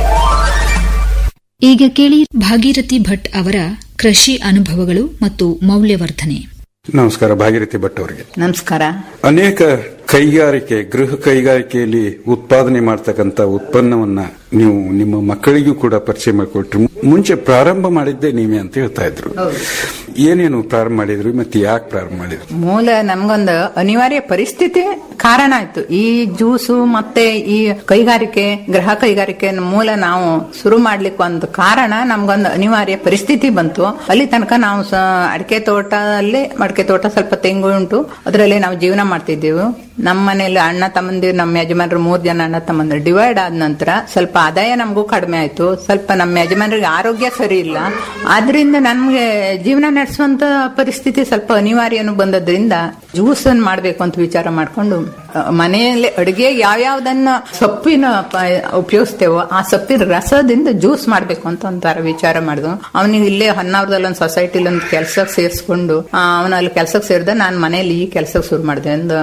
ಈಗ ಕೇಳಿ ಭಾಗೀರಥಿ ಭಟ್ ಅವರ ಕೃಷಿ ಅನುಭವಗಳು ಮತ್ತು ಮೌಲ್ಯವರ್ಧನೆ ನಮಸ್ಕಾರ ಭಾಗೀರಥಿ ಭಟ್ ಅವರಿಗೆ ನಮಸ್ಕಾರ ಅನೇಕ ಕೈಗಾರಿಕೆ ಗೃಹ ಕೈಗಾರಿಕೆಯಲ್ಲಿ ಉತ್ಪಾದನೆ ಮಾಡ್ತಕ್ಕಂಥ ಉತ್ಪನ್ನವನ್ನ ನೀವು ನಿಮ್ಮ ಮಕ್ಕಳಿಗೂ ಕೂಡ ಪರಿಚಯ ಮಾಡಿಕೊಟ್ರು ಮುಂಚೆ ಪ್ರಾರಂಭ ಮಾಡಿದ್ದೆ ನೀವೇ ಅಂತ ಹೇಳ್ತಾ ಇದ್ರು ಏನೇನು ಪ್ರಾರಂಭ ಮಾಡಿದ್ರಿ ಮತ್ತೆ ಯಾಕೆ ಪ್ರಾರಂಭ ಮಾಡಿದ್ರಿ ಮೂಲ ನಮ್ಗೊಂದು ಅನಿವಾರ್ಯ ಪರಿಸ್ಥಿತಿ ಕಾರಣ ಆಯ್ತು ಈ ಜ್ಯೂಸು ಮತ್ತೆ ಈ ಕೈಗಾರಿಕೆ ಗೃಹ ಕೈಗಾರಿಕೆ ಮೂಲ ನಾವು ಶುರು ಮಾಡ್ಲಿಕ್ಕೆ ಒಂದು ಕಾರಣ ನಮ್ಗೊಂದು ಅನಿವಾರ್ಯ ಪರಿಸ್ಥಿತಿ ಬಂತು ಅಲ್ಲಿ ತನಕ ನಾವು ಸ- ಅಡಿಕೆ ತೋಟದಲ್ಲಿ ಅಡಿಕೆ ತೋಟ ಸ್ವಲ್ಪ ತೆಂಗು ಉಂಟು ಅದರಲ್ಲಿ ನಾವು ಜೀವನ ಮಾಡ್ತಿದ್ದೆವು ನಮ್ಮ ಮನೇಲಿ ಅಣ್ಣ ತಮ್ಮಂದಿರು ನಮ್ಮ ಯಜಮಾನರು ಮೂರ್ ಜನ ಅಣ್ಣ ತಮ್ಮಂದಿರು ಡಿವೈಡ್ ಆದ ನಂತರ ಸ್ವಲ್ಪ ಆದಾಯ ನಮಗೂ ಕಡಿಮೆ ಆಯ್ತು ಸ್ವಲ್ಪ ನಮ್ಮ ಯಜಮಾನರಿಗೆ ಆರೋಗ್ಯ ಸರಿ ಇಲ್ಲ ಆದ್ರಿಂದ ನಮ್ಗೆ ಜೀವನ ನಡೆಸುವಂತ ಪರಿಸ್ಥಿತಿ ಸ್ವಲ್ಪ ಅನಿವಾರ್ಯನು ಬಂದದ್ರಿಂದ ಜ್ಯೂಸ್ ಅನ್ನು ಮಾಡ್ಬೇಕು ಅಂತ ವಿಚಾರ ಮಾಡ್ಕೊಂಡು ಅಹ್, ಮನೆಯಲ್ಲಿ ಅಡುಗೆ ಯಾವ್ಯಾವ್ದನ್ನ ಸೊಪ್ಪಿನ ಪ- ಉಪಯೋಗಿಸ್ತೇವೋ ಆ ಸೊಪ್ಪಿನ ರಸದಿಂದ ಜ್ಯೂಸ್ ಮಾಡ್ಬೇಕು ಅಂತ ಒಂಥರ ವಿಚಾರ ಮಾಡಿದ್ವು ಅವನಿಗೆ ಇಲ್ಲೇ ಹೊನ್ನಾವರದಲ್ಲಿ ಒಂದು ಸೊಸೈಟಿಲಿ ಒಂದು ಕೆಲ್ಸಕ್ಕೆ ಸೇರಿಸ್ಕೊಂಡು ಅವನ ಅಲ್ಲಿ ಕೆಲ್ಸಕ್ಕೆ ಸೇರಿದ ನಾನು ಮನೆಯಲ್ಲಿ ಈ ಕೆಲ್ಸಕ್ಕೆ ಶುರು ಮಾಡಿದೆ ಒಂದು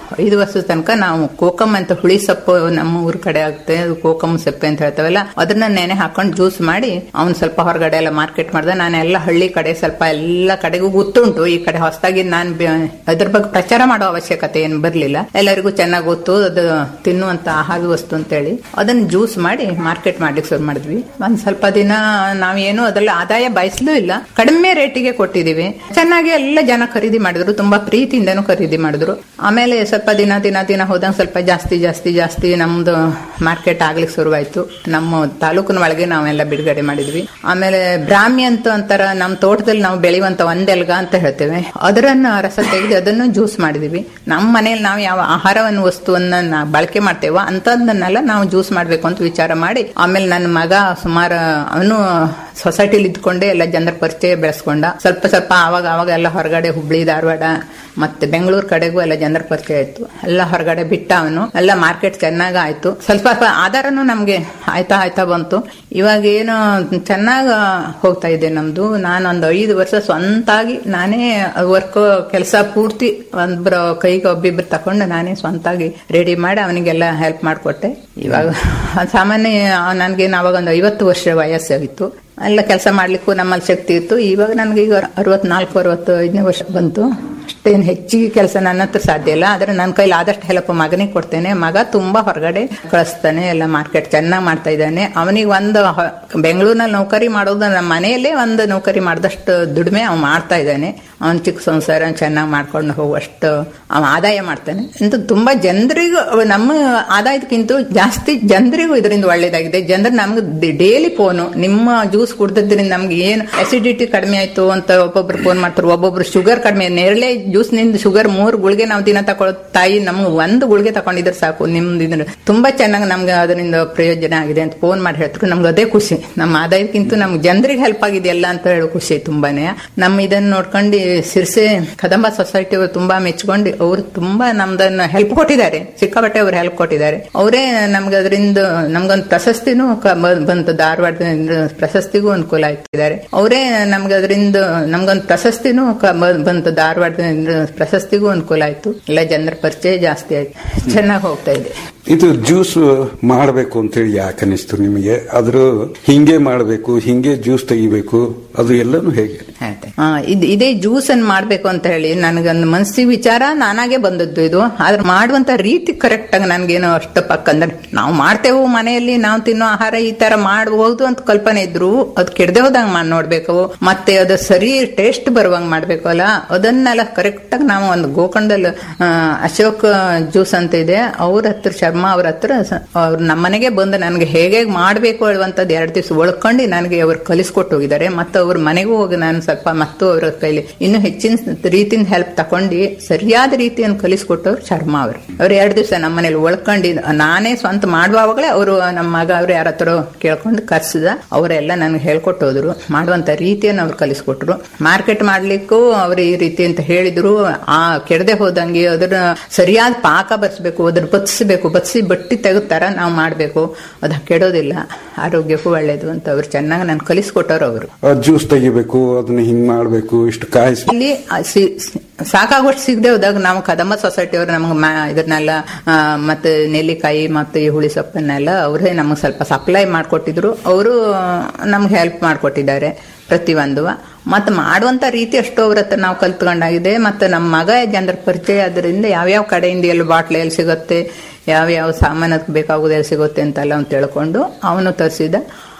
ಐದು ವರ್ಷದ ತನಕ ನಾವು ಕೋಕಮ್ ಅಂತ ಹುಳಿ ಸೊಪ್ಪು ನಮ್ಮ ಊರ್ ಕಡೆ ಆಗುತ್ತೆ ಅದು ಕೋಕಮ್ ಸೊಪ್ಪೆ ಅಂತ ಹೇಳ್ತಾವಲ್ಲ ಅದನ್ನ ನೆನೆ ಹಾಕೊಂಡು ಜ್ಯೂಸ್ ಮಾಡಿ ಅವ್ನ್ ಸ್ವಲ್ಪ ಹೊರಗಡೆ ಎಲ್ಲ ಮಾರ್ಕೆಟ್ ಮಾಡ್ದೆ ನಾನೆಲ್ಲ ಹಳ್ಳಿ ಕಡೆ ಸ್ವಲ್ಪ ಎಲ್ಲ ಕಡೆಗೂ ಗೊತ್ತುಂಟು ಈ ಕಡೆ ಹೊಸದಾಗಿ ನಾನು ಅದ್ರ ಬಗ್ಗೆ ಪ್ರಚಾರ ಮಾಡೋ ಅವಶ್ಯಕತೆ ಏನು ಬರ್ಲಿಲ್ಲ ಎಲ್ಲರಿಗೂ ಚೆನ್ನಾಗಿ ಗೊತ್ತು ಅದು ತಿನ್ನುವಂತ ಆಹಾರ ವಸ್ತು ಅಂತೇಳಿ ಅದನ್ನ ಜ್ಯೂಸ್ ಮಾಡಿ ಮಾರ್ಕೆಟ್ ಮಾಡ್ಲಿಕ್ಕೆ ಶುರು ಮಾಡಿದ್ವಿ ಒಂದ್ ಸ್ವಲ್ಪ ದಿನ ನಾವೇನು ಅದ್ರಲ್ಲಿ ಆದಾಯ ಬಯಸಲೂ ಇಲ್ಲ ಕಡಿಮೆ ರೇಟಿಗೆ ಕೊಟ್ಟಿದೀವಿ ಚೆನ್ನಾಗಿ ಎಲ್ಲ ಜನ ಖರೀದಿ ಮಾಡಿದ್ರು ತುಂಬಾ ಪ್ರೀತಿಯಿಂದನೂ ಖರೀದಿ ಮಾಡಿದ್ರು ಆಮೇಲೆ ಸ್ವಲ್ಪ ದಿನ ದಿನ ದಿನ ಹೋದಂಗ ಸ್ವಲ್ಪ ಜಾಸ್ತಿ ಜಾಸ್ತಿ ಜಾಸ್ತಿ ನಮ್ದು ಮಾರ್ಕೆಟ್ ಆಗ್ಲಿಕ್ಕೆ ಶುರುವಾಯ್ತು ನಮ್ಮ ತಾಲೂಕಿನ ಒಳಗೆ ನಾವೆಲ್ಲ ಬಿಡುಗಡೆ ಮಾಡಿದ್ವಿ ಆಮೇಲೆ ಬ್ರಾಹ್ಮಿ ಅಂತ ಅಂತಾರ ನಮ್ಮ ತೋಟದಲ್ಲಿ ನಾವು ಬೆಳೆಯುವಂತ ಒಂದೆಲ್ಗ ಅಂತ ಹೇಳ್ತೇವೆ ಅದರನ್ನ ರಸ ತೆಗೆದು ಅದನ್ನು ಜ್ಯೂಸ್ ಮಾಡಿದೀವಿ ನಮ್ಮ ಮನೇಲಿ ನಾವು ಯಾವ ಆಹಾರವನ್ನು ವಸ್ತುವನ್ನ ನಾವು ಬಳಕೆ ಮಾಡ್ತೇವೋ ಅಂತದನ್ನೆಲ್ಲ ನಾವು ಜ್ಯೂಸ್ ಮಾಡ್ಬೇಕು ಅಂತ ವಿಚಾರ ಮಾಡಿ ಆಮೇಲೆ ನನ್ನ ಮಗ ಸುಮಾರು ಅವನು ಸೊಸೈಟಿಲಿ ಇದ್ಕೊಂಡೆ ಎಲ್ಲ ಜನರ ಪರಿಚಯ ಬೆಳೆಸ್ಕೊಂಡ ಸ್ವಲ್ಪ ಸ್ವಲ್ಪ ಆವಾಗ ಆವಾಗ ಎಲ್ಲ ಹೊರಗಡೆ ಹುಬ್ಳಿ ಧಾರವಾಡ ಮತ್ತೆ ಬೆಂಗಳೂರು ಕಡೆಗೂ ಎಲ್ಲ ಜನರ ಪರಿಚಯ ಆಯ್ತು ಎಲ್ಲ ಹೊರಗಡೆ ಬಿಟ್ಟ ಅವನು ಎಲ್ಲ ಮಾರ್ಕೆಟ್ ಚೆನ್ನಾಗ ಆಯ್ತು ಸ್ವಲ್ಪ ಸ್ವಲ್ಪ ಆಧಾರನು ನಮ್ಗೆ ಆಯ್ತಾ ಆಯ್ತಾ ಬಂತು ಇವಾಗ ಏನು ಚೆನ್ನಾಗ ಹೋಗ್ತಾ ಇದೆ ನಮ್ದು ನಾನು ಒಂದು ಐದು ವರ್ಷ ಸ್ವಂತಾಗಿ ನಾನೇ ವರ್ಕ್ ಕೆಲಸ ಪೂರ್ತಿ ಒಂದ್ಬ್ರ ಕೈಗೆ ಒಬ್ಬಿಬ್ರು ತಕೊಂಡು ನಾನೇ ಸ್ವಂತಾಗಿ ರೆಡಿ ಮಾಡಿ ಅವನಿಗೆಲ್ಲ ಹೆಲ್ಪ್ ಮಾಡಿಕೊಟ್ಟೆ ಇವಾಗ ಸಾಮಾನ್ಯ ನನ್ಗೇನು ಅವಾಗ ಒಂದು ಐವತ್ತು ವರ್ಷ ವಯಸ್ಸಾಗಿತ್ತು ಎಲ್ಲ ಕೆಲಸ ಮಾಡ್ಲಿಕ್ಕೂ ನಮ್ಮಲ್ಲಿ ಶಕ್ತಿ ಇತ್ತು ಇವಾಗ ನನಗೆ ಈಗ ಅರವತ್ನಾಲ್ಕು ಅರವತ್ತು ಐದನೇ ವರ್ಷ ಬಂತು ಅಷ್ಟೇನು ಹೆಚ್ಚಿಗೆ ಕೆಲಸ ನನ್ನ ಹತ್ರ ಸಾಧ್ಯ ಇಲ್ಲ ಆದ್ರೆ ನನ್ನ ಕೈಲಿ ಆದಷ್ಟು ಹೆಲ್ಪ್ ಮಗನಿಗೆ ಕೊಡ್ತೇನೆ ಮಗ ತುಂಬಾ ಹೊರಗಡೆ ಕಳಿಸ್ತಾನೆ ಎಲ್ಲ ಮಾರ್ಕೆಟ್ ಚೆನ್ನಾಗಿ ಮಾಡ್ತಾ ಇದ್ದಾನೆ ಅವನಿಗೆ ಒಂದು ಬೆಂಗಳೂರಿನಲ್ಲಿ ನೌಕರಿ ಮಾಡೋದು ನಮ್ಮ ಮನೆಯಲ್ಲೇ ಒಂದು ನೌಕರಿ ಮಾಡಿದಷ್ಟು ದುಡಿಮೆ ಅವ್ನು ಮಾಡ್ತಾ ಇದ್ದಾನೆ ಅವನ ಚಿಕ್ಕ ಸಂಸಾರ ಚೆನ್ನಾಗಿ ಮಾಡ್ಕೊಂಡು ಹೋಗುವಷ್ಟು ಅವ ಆದಾಯ ಮಾಡ್ತಾನೆ ಅಂತ ತುಂಬಾ ಜನರಿಗೂ ನಮ್ಮ ಆದಾಯಕ್ಕಿಂತ ಜಾಸ್ತಿ ಜನರಿಗೂ ಇದರಿಂದ ಒಳ್ಳೇದಾಗಿದೆ ಜನರು ನಮ್ಗೆ ಡೈಲಿ ಫೋನು ನಿಮ್ಮ ಜ್ಯೂಸ್ ಕುಡ್ದದ್ರಿಂದ ನಮ್ಗೆ ಏನು ಅಸಿಡಿಟಿ ಕಡಿಮೆ ಆಯ್ತು ಅಂತ ಒಬ್ಬೊಬ್ರು ಫೋನ್ ಮಾಡ್ತಾರೆ ಒಬ್ಬೊಬ್ರು ಶುಗರ್ ಕಡಿಮೆ ನೇರಳೆ ಜ್ಯೂಸ್ ನಿಂದ ಶುಗರ್ ಮೂರ್ ಗುಳಿಗೆ ನಾವು ದಿನ ತಗೊಳ್ಳೋ ತಾಯಿ ನಮ್ಗೆ ಒಂದು ಗುಳಿಗೆ ತಗೊಂಡಿದ್ರೆ ಸಾಕು ನಿಮ್ದು ಇದ್ರ ತುಂಬಾ ಚೆನ್ನಾಗಿ ನಮ್ಗೆ ಅದರಿಂದ ಪ್ರಯೋಜನ ಆಗಿದೆ ಅಂತ ಫೋನ್ ಮಾಡಿ ಹೇಳ್ತಾರೆ ನಮ್ಗೆ ಅದೇ ಖುಷಿ ನಮ್ಮ ಆದಾಯಕ್ಕಿಂತ ನಮ್ಗೆ ಜನರಿಗೆ ಹೆಲ್ಪ್ ಆಗಿದೆ ಎಲ್ಲ ಅಂತ ಹೇಳೋ ಖುಷಿ ತುಂಬಾನೇ ನಮ್ಮ ಇದನ್ನ ನೋಡ್ಕೊಂಡು ಸಿರ್ಸೆ ಕದಂಬ ಸೊಸೈಟಿ ಅವರು ತುಂಬಾ ಮೆಚ್ಕೊಂಡು ಅವ್ರು ತುಂಬಾ ನಮ್ದನ್ನ ಹೆಲ್ಪ್ ಕೊಟ್ಟಿದ್ದಾರೆ ಸಿಕ್ಕಾಪಟ್ಟೆ ಅವ್ರು ಹೆಲ್ಪ್ ಕೊಟ್ಟಿದ್ದಾರೆ ಅವರೇ ನಮ್ಗೆ ಅದರಿಂದ ನಮ್ಗೊಂದು ಪ್ರಶಸ್ತಿನೂ ಕ- ಬ- ಬಂತು ಧಾರವಾಡದಿಂದ ಪ್ರಶಸ್ತಿಗೂ ಅನುಕೂಲ ಆಯ್ತಿದ್ದಾರೆ ಅವರೇ ನಮ್ಗೆ ಅದರಿಂದ ನಮ್ಗೊಂದು ಪ್ರಶಸ್ತಿನೂ ಕ- ಬ- ಬಂತು ಧಾರವಾಡದಿಂದ ಪ್ರಶಸ್ತಿಗೂ ಅನುಕೂಲ ಆಯ್ತು ಎಲ್ಲ ಜನರ ಪರಿಚಯ ಜಾಸ್ತಿ ಆಯ್ತು ಚೆನ್ನಾಗಿ ಹೋಗ್ತಾ ಇದೆ ಇದು ಜ್ಯೂಸ್ ಮಾಡಬೇಕು ಅಂತೇಳಿ ಯಾಕೆ ಅನಿಸ್ತು ನಿಮಗೆ ಅದ್ರ ಹಿಂಗೆ ಮಾಡಬೇಕು ಹಿಂಗೆ ಜ್ಯೂಸ್ ತೆಗಿಬೇಕು ಅದು ಎಲ್ಲನೂ ಹೇಗೆ ಆ, ಇದ್- ಇದೇ ಜ್ಯೂಸ್ ಅನ್ನು ಮಾಡ್ಬೇಕು ಅಂತ ಹೇಳಿ ನನಗೊಂದು ಮನಸ್ಸಿಗೆ ವಿಚಾರ ನಾನಾಗೆ ಬಂದದ್ದು ಇದು ಆದ್ರೆ ಮಾಡುವಂತ ರೀತಿ ಕರೆಕ್ಟ್ ಆಗಿ ನನ್ಗೇನು ಅಷ್ಟು ಪಕ್ಕ ಅಂದ್ರೆ ನಾವು ಮಾಡ್ತೇವು ಮನೆಯಲ್ಲಿ ನಾವು ತಿನ್ನೋ ಆಹಾರ ಈ ತರ ಮಾಡಬಹುದು ಅಂತ ಕಲ್ಪನೆ ಇದ್ರು ಅದು ಕೆಡದೆ ಹೋದಂಗ್ ಮಾಡಿ ನೋಡ್ಬೇಕು ಮತ್ತೆ ಅದು ಸರಿ ಟೇಸ್ಟ್ ಬರುವಂಗ್ ಮಾಡ್ಬೇಕು ಅಲ್ಲ ಅದನ್ನೆಲ್ಲ ಕರೆಕ್ಟ್ ಆಗಿ ನಾವು ಒಂದು ಗೋಕರ್ಣದಲ್ಲಿ ಆ, ಅಶೋಕ್ ಜ್ಯೂಸ್ ಅಂತ ಇದೆ ಅವ್ರ ಹತ್ರ ಶರ್ಮಾ ಅವ್ರ ಹತ್ರ ಸ- ಅವ್ರು ನಮ್ಮನೆಗೆ ಬಂದು ನನಗೆ ಹೇಗೆ ಮಾಡ್ಬೇಕು ಹೇಳುವಂತದ್ದು ಎರಡು ದಿವಸ ಒಳ್ಕೊಂಡು ನನಗೆ ಅವ್ರು ಕಲಿಸ್ಕೊಟ್ಟು ಹೋಗಿದ್ದಾರೆ ಮತ್ತೆ ಅವ್ರ ಮನೆಗೂ ಹೋಗಿ ನಾನು ಸ್ವಲ್ಪ ಮತ್ತು ಅವ್ರ ಕೈಲಿ ಇನ್ನು ಹೆಚ್ಚಿನ ರೀತಿಯಿಂದ ಹೆಲ್ಪ್ ತಗೊಂಡು ಸರಿಯಾದ ರೀತಿಯನ್ನು ಕಲಿಸ್ಕೊಟ್ಟವ್ರು ಶರ್ಮಾ ಅವರು ಅವ್ರು ಎರಡು ದಿವಸ ನಮ್ಮ ಮನೇಲಿ ಒಳ್ಕೊಂಡು ನಾನೇ ಸ್ವಂತ ಮಾಡುವಾಗಲೇ ಅವರು ನಮ್ಮ ಮಗ ಅವ್ರು ಯಾರ ಹತ್ರ ಕೇಳ್ಕೊಂಡು ಕರ್ಸಿದ ಅವರೆಲ್ಲ ನನಗೆ ಹೇಳ್ಕೊಟ್ಟು ಹೋದ್ರು ಮಾಡುವಂತ ರೀತಿಯನ್ನು ಅವ್ರು ಕಲಿಸ್ಕೊಟ್ರು ಮಾರ್ಕೆಟ್ ಮಾಡ್ಲಿಕ್ಕೂ ಅವ್ರು ಈ ರೀತಿ ಅಂತ ಹೇಳಿದ್ರು ಆ ಕೆಡದೆ ಹೋದಂಗೆ ಅದರ ಸರಿಯಾದ ಪಾಕ ಬರ್ಸ್ಬೇಕು ಅದ್ರ ಬತ್ಸ್ಬೇಕು ಬತ್ಸಿ ಬಟ್ಟಿ ತೆಗುತ್ತಾರ ನಾವು ಮಾಡ್ಬೇಕು ಅದು ಕೆಡೋದಿಲ್ಲ ಆರೋಗ್ಯಕ್ಕೂ ಒಳ್ಳೇದು ಅಂತ ಅವ್ರು ಚೆನ್ನಾಗಿ ನಾನು ಕಲಿಸ್ಕೊಟ್ಟವ್ರು ಅವರು ಜ್ಯೂಸ್ ತೆಗಿಬೇಕು ಅದನ್ನ ಹಿಂಗ್ ಮಾಡಬೇಕು ಇಷ್ಟು ಕಾಯಿಸಿ ಇಲ್ಲಿ ಆ ಸಿ- ಸಿ- ಸಾಕಾಗೋಷ್ಟು ಸಿಗದೆ ಹೋದಾಗ ನಾವು ಕದಂಬ ಸೊಸೈಟಿ ಅವರು ನಮ್ಗೆ ಮ್ಯಾ- ಇದನ್ನೆಲ್ಲ ಆ, ಮತ್ತೆ ನೆಲ್ಲಿಕಾಯಿ ಮತ್ತೆ ಈ ಹುಳಿ ಸೊಪ್ಪನ್ನೆಲ್ಲ ಅವರೇ ನಮಗೆ ಸ್ವಲ್ಪ ಸಪ್ಲೈ ಮಾಡಿಕೊಟ್ಟಿದ್ರು ಅವರು ನಮ್ಗೆ ಹೆಲ್ಪ್ ಮಾಡಿಕೊಟ್ಟಿದ್ದಾರೆ ಪ್ರತಿಯೊಂದು ಮತ್ತೆ ಮಾಡುವಂತ ರೀತಿ ಅಷ್ಟು ಅವ್ರ ಹತ್ರ ನಾವು ಕಲ್ತ್ಕೊಂಡಾಗಿದೆ ಮತ್ತೆ ನಮ್ಮ ಮಗ ಜನರ ಪರಿಚಯ ಅದರಿಂದ ಯಾವ್ಯಾವ ಕಡೆಯಿಂದ ಎಲ್ಲಿ ಬಾಟ್ಲ್ ಎಲ್ಲಿ ಸಿಗುತ್ತೆ ಯಾವ್ಯಾವ ಸಾಮಾನು ಬೇಕಾಗೋದು ಎಲ್ಲಿ ಸಿಗುತ್ತೆ ಅಂತೆಲ್ಲ ಅವ್ನು ತಿಳ್ಕೊಂಡು ಅವನು ತರಿಸಿದ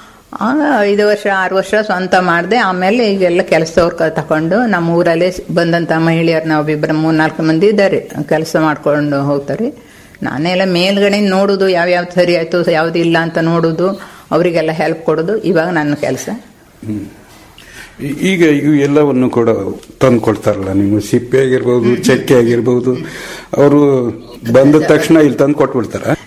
ಆಗ ಐದು ವರ್ಷ ಆರು ವರ್ಷ ಸ್ವಂತ ಮಾಡಿದೆ ಆಮೇಲೆ ಈಗೆಲ್ಲ ಕೆಲಸದವ್ರು ಕ- ತಕೊಂಡು ನಮ್ಮ ಊರಲ್ಲೇ ಸ್- ಬಂದಂತ ಮಹಿಳೆಯರು ನಾವು ಇಬ್ಬರು ಮೂರ್ನಾಲ್ಕು ಮಂದಿ ಇದ್ದಾರೆ ಕೆಲಸ ಮಾಡ್ಕೊಂಡು ಹೋಗ್ತಾರೆ ನಾನೆಲ್ಲ ಮೇಲ್ಗಡೆ ನೋಡುದು ಯಾವ್ಯಾವ ಸರಿ ಆಯ್ತು ಯಾವ್ದು ಇಲ್ಲ ಅಂತ ನೋಡುದು ಅವರಿಗೆಲ್ಲ ಹೆಲ್ಪ್ ಕೊಡೋದು ಇವಾಗ ನನ್ನ ಕೆಲಸ ಈ- ಈಗ ಇವು ಎಲ್ಲವನ್ನು ಕೂಡ ತಂದು ಕೊಡ್ತಾರಲ್ಲ ನಿಮ್ಮ ಸಿಪ್ಪೆ ಆಗಿರ್ಬೋದು ಚಕ್ಕೆ ಆಗಿರ್ಬೋದು ಅವರು ಬಂದ ತಕ್ಷಣ ಇಲ್ಲಿ ತಂದು ಕೊಟ್ಬಿಡ್ತಾರ ಆ,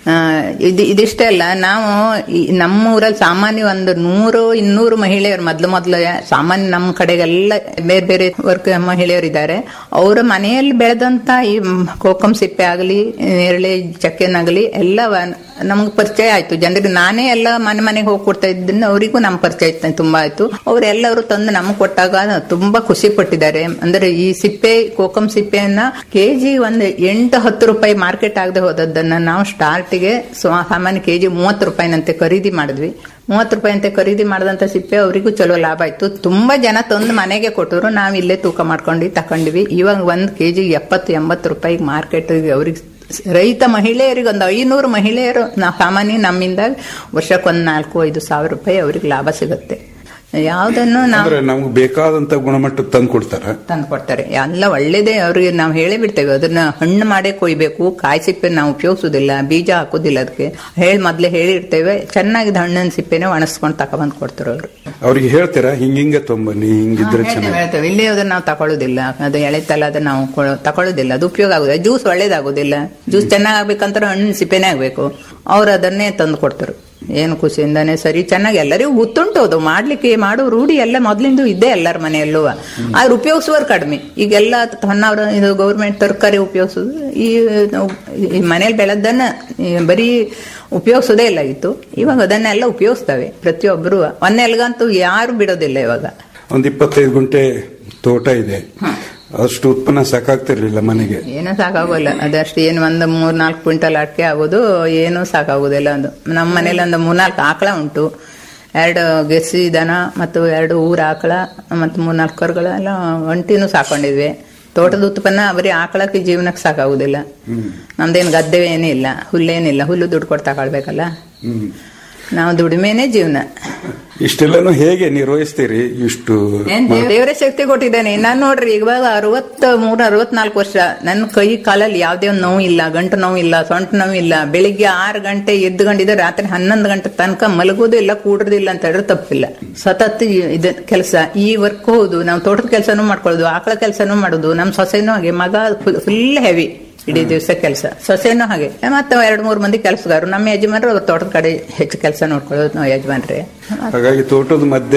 ಇದು ಇದಿಷ್ಟೇ ಅಲ್ಲ ನಾವು ಈ ನಮ್ಮ ಊರಲ್ಲಿ ಸಾಮಾನ್ಯ ಒಂದು ನೂರು ಇನ್ನೂರು ಮಹಿಳೆಯರು ಮೊದ್ಲು ಮೊದ್ಲು ಸಾಮಾನ್ಯ ನಮ್ಮ ಕಡೆಗೆಲ್ಲ ಬೇರೆ ಬೇರೆ ವರ್ಗ ಮಹಿಳೆಯರು ಇದ್ದಾರೆ ಅವರ ಮನೆಯಲ್ಲಿ ಬೆಳೆದಂತ ಈ ಕೋಕಂ ಸಿಪ್ಪೆ ಆಗಲಿ ನೇರಳೆ ಚಕ್ಕೆನಾಗಲಿ ಎಲ್ಲ ನಮ್ಗೆ ಪರಿಚಯ ಆಯ್ತು ಜನರಿಗೆ ನಾನೇ ಎಲ್ಲ ಮನೆ ಮನೆಗೆ ಹೋಗಿ ಕೊಡ್ತಾ ಇದ್ದೀನಿ ಅವರಿಗೂ ನಮ್ಮ ಪರಿಚಯ ಇತ್ತು ತುಂಬಾ ಆಯ್ತು ಅವರೆಲ್ಲರೂ ತಂದು ನಮ್ಗೆ ಕೊಟ್ಟಾಗ ತುಂಬಾ ಖುಷಿ ಪಟ್ಟಿದ್ದಾರೆ ಅಂದ್ರೆ ಈ ಸಿಪ್ಪೆ ಕೋಕಂ ಸಿಪ್ಪೆಯನ್ನ ಕೆಜಿ ಒಂದು ಎಂಟು ಹತ್ತು ರೂಪಾಯಿ ಮಾರ್ಕೆಟ್ ಆಗದೆ ಹೋದದ್ದನ್ನ ನಾವು ಸ್ಟಾರ್ಟಿಗೆ ಸಾಮಾನ್ಯ ಕೆಜಿ ಮೂವತ್ತು ರೂಪಾಯಿನಂತೆ ಖರೀದಿ ಮಾಡಿದ್ವಿ ಮೂವತ್ತು ರೂಪಾಯಿ ಅಂತೆ ಖರೀದಿ ಮಾಡಿದಂತ ಸಿಪ್ಪೆ ಅವರಿಗೂ ಚಲೋ ಲಾಭ ಆಯ್ತು ತುಂಬಾ ಜನ ತಂದು ಮನೆಗೆ ಕೊಟ್ಟರು ನಾವು ಇಲ್ಲೇ ತೂಕ ಮಾಡ್ಕೊಂಡು ತಕೊಂಡಿವಿ ಇವಾಗ ಒಂದ್ ಕೆಜಿ ಎಪ್ಪತ್ತು ಎಂಬತ್ತು ರೂಪಾಯಿ ಮಾರ್ಕೆಟ್ ಅವ್ರಿಗೆ ರೈತ ಮಹಿಳೆಯರಿಗೆ ಒಂದು ಐನೂರು ಮಹಿಳೆಯರು ನಾ ಸಾಮಾನ್ಯ ನಮ್ಮಿಂದ ವರ್ಷಕ್ಕೆ ಒಂದು ನಾಲ್ಕು ಐದು ಸಾವಿರ ರೂಪಾಯಿ ಅವ್ರಿಗೆ ಲಾಭ ಸಿಗುತ್ತೆ ಯಾವ್ದನ್ನು ನಾವು ಅಂದ್ರೆ ನಮ್ಗೆ ಬೇಕಾದಂತ ಗುಣಮಟ್ಟ ತಂದು ಕೊಡ್ತಾರ ತಂದು ಕೊಡ್ತಾರೆ ಎಲ್ಲ ಒಳ್ಳೇದೇ ಅವ್ರಿಗೆ ನಾವು ಹೇಳಿ ಬಿಡ್ತೇವೆ ಅದನ್ನ ಹಣ್ಣು ಮಾಡೇ ಕೊಯ್ಬೇಕು ಕಾಯಿ ಸಿಪ್ಪೆ ನಾವು ಉಪಯೋಗಿಸೋದಿಲ್ಲ ಬೀಜ ಹಾಕೋದಿಲ್ಲ ಅದಕ್ಕೆ ಹೇಳಿ ಮೊದ್ಲೇ ಹೇಳಿರ್ತೇವೆ ಚೆನ್ನಾಗಿದ್ದ ಹಣ್ಣಿನ ಸಿಪ್ಪೆನೆ ಒಣಸ್ಕೊಂಡು ತಗೊಬಂದು ಕೊಡ್ತಾರೆ ಅವರು ಅವ್ರಿಗೆ ಹೇಳ್ತೀರಾ ಹಿಂಗಿಂಗೆ ತೊಂಬನ್ನಿ ಹಿಂಗಿದ್ರೆ ಚೆನ್ನಾಗಿ ಹೇಳ್ತೇವೆ ಇಲ್ಲಿ ಅದನ್ನ ನಾವು ತಗೊಳ್ಳೋದಿಲ್ಲ ಅದು ಎಳೆತಲ್ಲ ಅದನ್ನ ನಾವು ಕೊ- ತಗೊಳ್ಳೋದಿಲ್ಲ ಅದು ಉಪಯೋಗ ಆಗುದಿಲ್ಲ ಜ್ಯೂಸ್ ಒಳ್ಳೇದಾಗುದಿಲ್ಲ ಜ್ಯೂಸ್ ಚೆನ್ನಾಗ್ ಆಗ್ಬೇಕಂದ್ರೆ ಹಣ್ಣಿನ ಸಿಪ್ಪೆನೇ ಆಗ್ಬೇಕು ಅವ್ರು ಅದನ್ನೇ ತಂದು ಕೊಡ್ತಾರೆ ಏನು ಖುಷಿಯಿಂದಾನೆ ಸರಿ ಚೆನ್ನಾಗಿ ಎಲ್ಲರಿಗೂ ಗೊತ್ತುಂಟು ಅದು ಮಾಡ್ಲಿಕ್ಕೆ ಮಾಡೋ ರೂಢಿ ಎಲ್ಲ ಮೊದ್ಲಿಂದ ಇದ್ದೇ ಎಲ್ಲರ ಮನೆಯಲ್ಲೂ ಆದ್ರೆ ಉಪಯೋಗಿಸುವರು ಕಡಿಮೆ ಈಗೆಲ್ಲ ಹೊನ್ನವರ ಇದು ಗೌರ್ಮೆಂಟ್ ತರಕಾರಿ ಉಪಯೋಗಿಸೋದು ಈ ನಾವು ಈ ಮನೇಲಿ ಬೆಳೆದನ್ನ ಈ ಬರೀ ಉಪಯೋಗಿಸೋದೇ ಇಲ್ಲ ಇತ್ತು ಇವಾಗ ಅದನ್ನೆಲ್ಲ ಉಪಯೋಗಿಸ್ತವೆ ಪ್ರತಿಯೊಬ್ಬರು ಒಂದೆಲ್ಗಂತೂ ಯಾರು ಬಿಡೋದಿಲ್ಲ ಇವಾಗ ಒಂದ್ ಇಪ್ಪತ್ತೈದು ಗುಂಟೆ ತೋಟ ಇದೆ ಅಷ್ಟು ಉತ್ಪನ್ನ ಸಾಕಾಗ್ತಿರ್ಲಿಲ್ಲ ಮನೆಗೆ ಏನೂ ಸಾಕಾಗೋಲ್ಲ ಅದಷ್ಟು ಏನು ಒಂದು ಮೂರ್ ನಾಲ್ಕು ಕ್ವಿಂಟಲ್ ಅಡಿಕೆ ಆಗೋದು ಏನೂ ಸಾಕಾಗೋದಿಲ್ಲ ಅದು ನಮ್ಮ ಮನೇಲಿ ಒಂದು ಮೂರ್ನಾಲ್ಕು ಆಕಳ ಉಂಟು ಎರಡು ಗೆಸಿ ದನ ಮತ್ತು ಎರಡು ಊರ ಆಕಳ ಮತ್ತು ಮೂರ್ನಾಲ್ಕು ಕರುಗಳೆಲ್ಲ ಒಂಟಿನೂ ಸಾಕೊಂಡಿದ್ವಿ ತೋಟದ ಉತ್ಪನ್ನ ಬರೀ ಆಕಳಕ್ಕೆ ಜೀವನಕ್ಕೆ ಸಾಕಾಗುದಿಲ್ಲ ನಮ್ದೇನು ಗದ್ದೆ ಏನಿಲ್ಲ ಹುಲ್ಲೇನಿಲ್ಲ ಹುಲ್ಲು ದುಡ್ಡು ಕೊಟ್ಟು ತಗೊಳ್ಬೇಕಲ್ಲ ಹ್ಮ್ ನಾವು ದುಡಿಮೆನೇ ಜೀವನ ಇಷ್ಟೆಲ್ಲನೂ ಹೇಗೆ ನಿರ್ವಹಿಸ್ತೀರಿ ಇಷ್ಟು ಏನ್ ದೇವರೇ ಶಕ್ತಿ ಕೊಟ್ಟಿದ್ದಾನೆ ನಾನ್ ನೋಡ್ರಿ ಇವಾಗ ಅರವತ್ತ ಮೂರ ಅರವತ್ನಾಲ್ಕು ವರ್ಷ ನನ್ನ ಕೈ ಕಾಲಲ್ಲಿ ಯಾವ್ದೇ ಒಂದು ನೋವು ಇಲ್ಲ ಗಂಟು ನೋವು ಇಲ್ಲ ಸೊಂಟ ನೋವು ಇಲ್ಲ ಬೆಳಿಗ್ಗೆ ಆರು ಗಂಟೆ ಎದ್ದುಕೊಂಡಿದ್ದೆ ರಾತ್ರಿ ಹನ್ನೊಂದು ಗಂಟೆ ತನಕ ಮಲಗೋದು ಇಲ್ಲ ಕೂಡ್ರದಿಲ್ಲ ಅಂತ ಹೇಳಿದ್ರೆ ತಪ್ಪಿಲ್ಲ ಸತತ್ ಇದ ಕೆಲಸ ಈ ವರ್ಕ್ ಹೌದು ನಾವು ತೋಟದ ಕೆಲಸನೂ ಮಾಡ್ಕೊಳ್ಳೋದು ಆಕಳ ಕೆಲಸನೂ ಮಾಡೋದು ನಮ್ ಸೊಸೆನೂ ಹಾಗೆ ಮಗ ಫುಲ್ ಹೆವಿ ಇಡೀ ದಿವಸ ಕೆಲಸ ಸೊಸೆನೂ ಹಾಗೆ ಮತ್ತೆ ಎರಡ್ ಮೂರ್ ಮಂದಿ ಕೆಲಸಗಾರರು ನಮ್ಮ ಯಜಮಾನ್ರು ಅವ್ರ ತೋಟದ ಕಡೆ ಹೆಚ್ಚು ಕೆಲಸ ನೋಡ್ಕೊಳ್ಳೋದು ನಾವು ಯಜಮಾನ್ರೆ ಹಾಗಾಗಿ ತೋಟದ ಮಧ್ಯೆ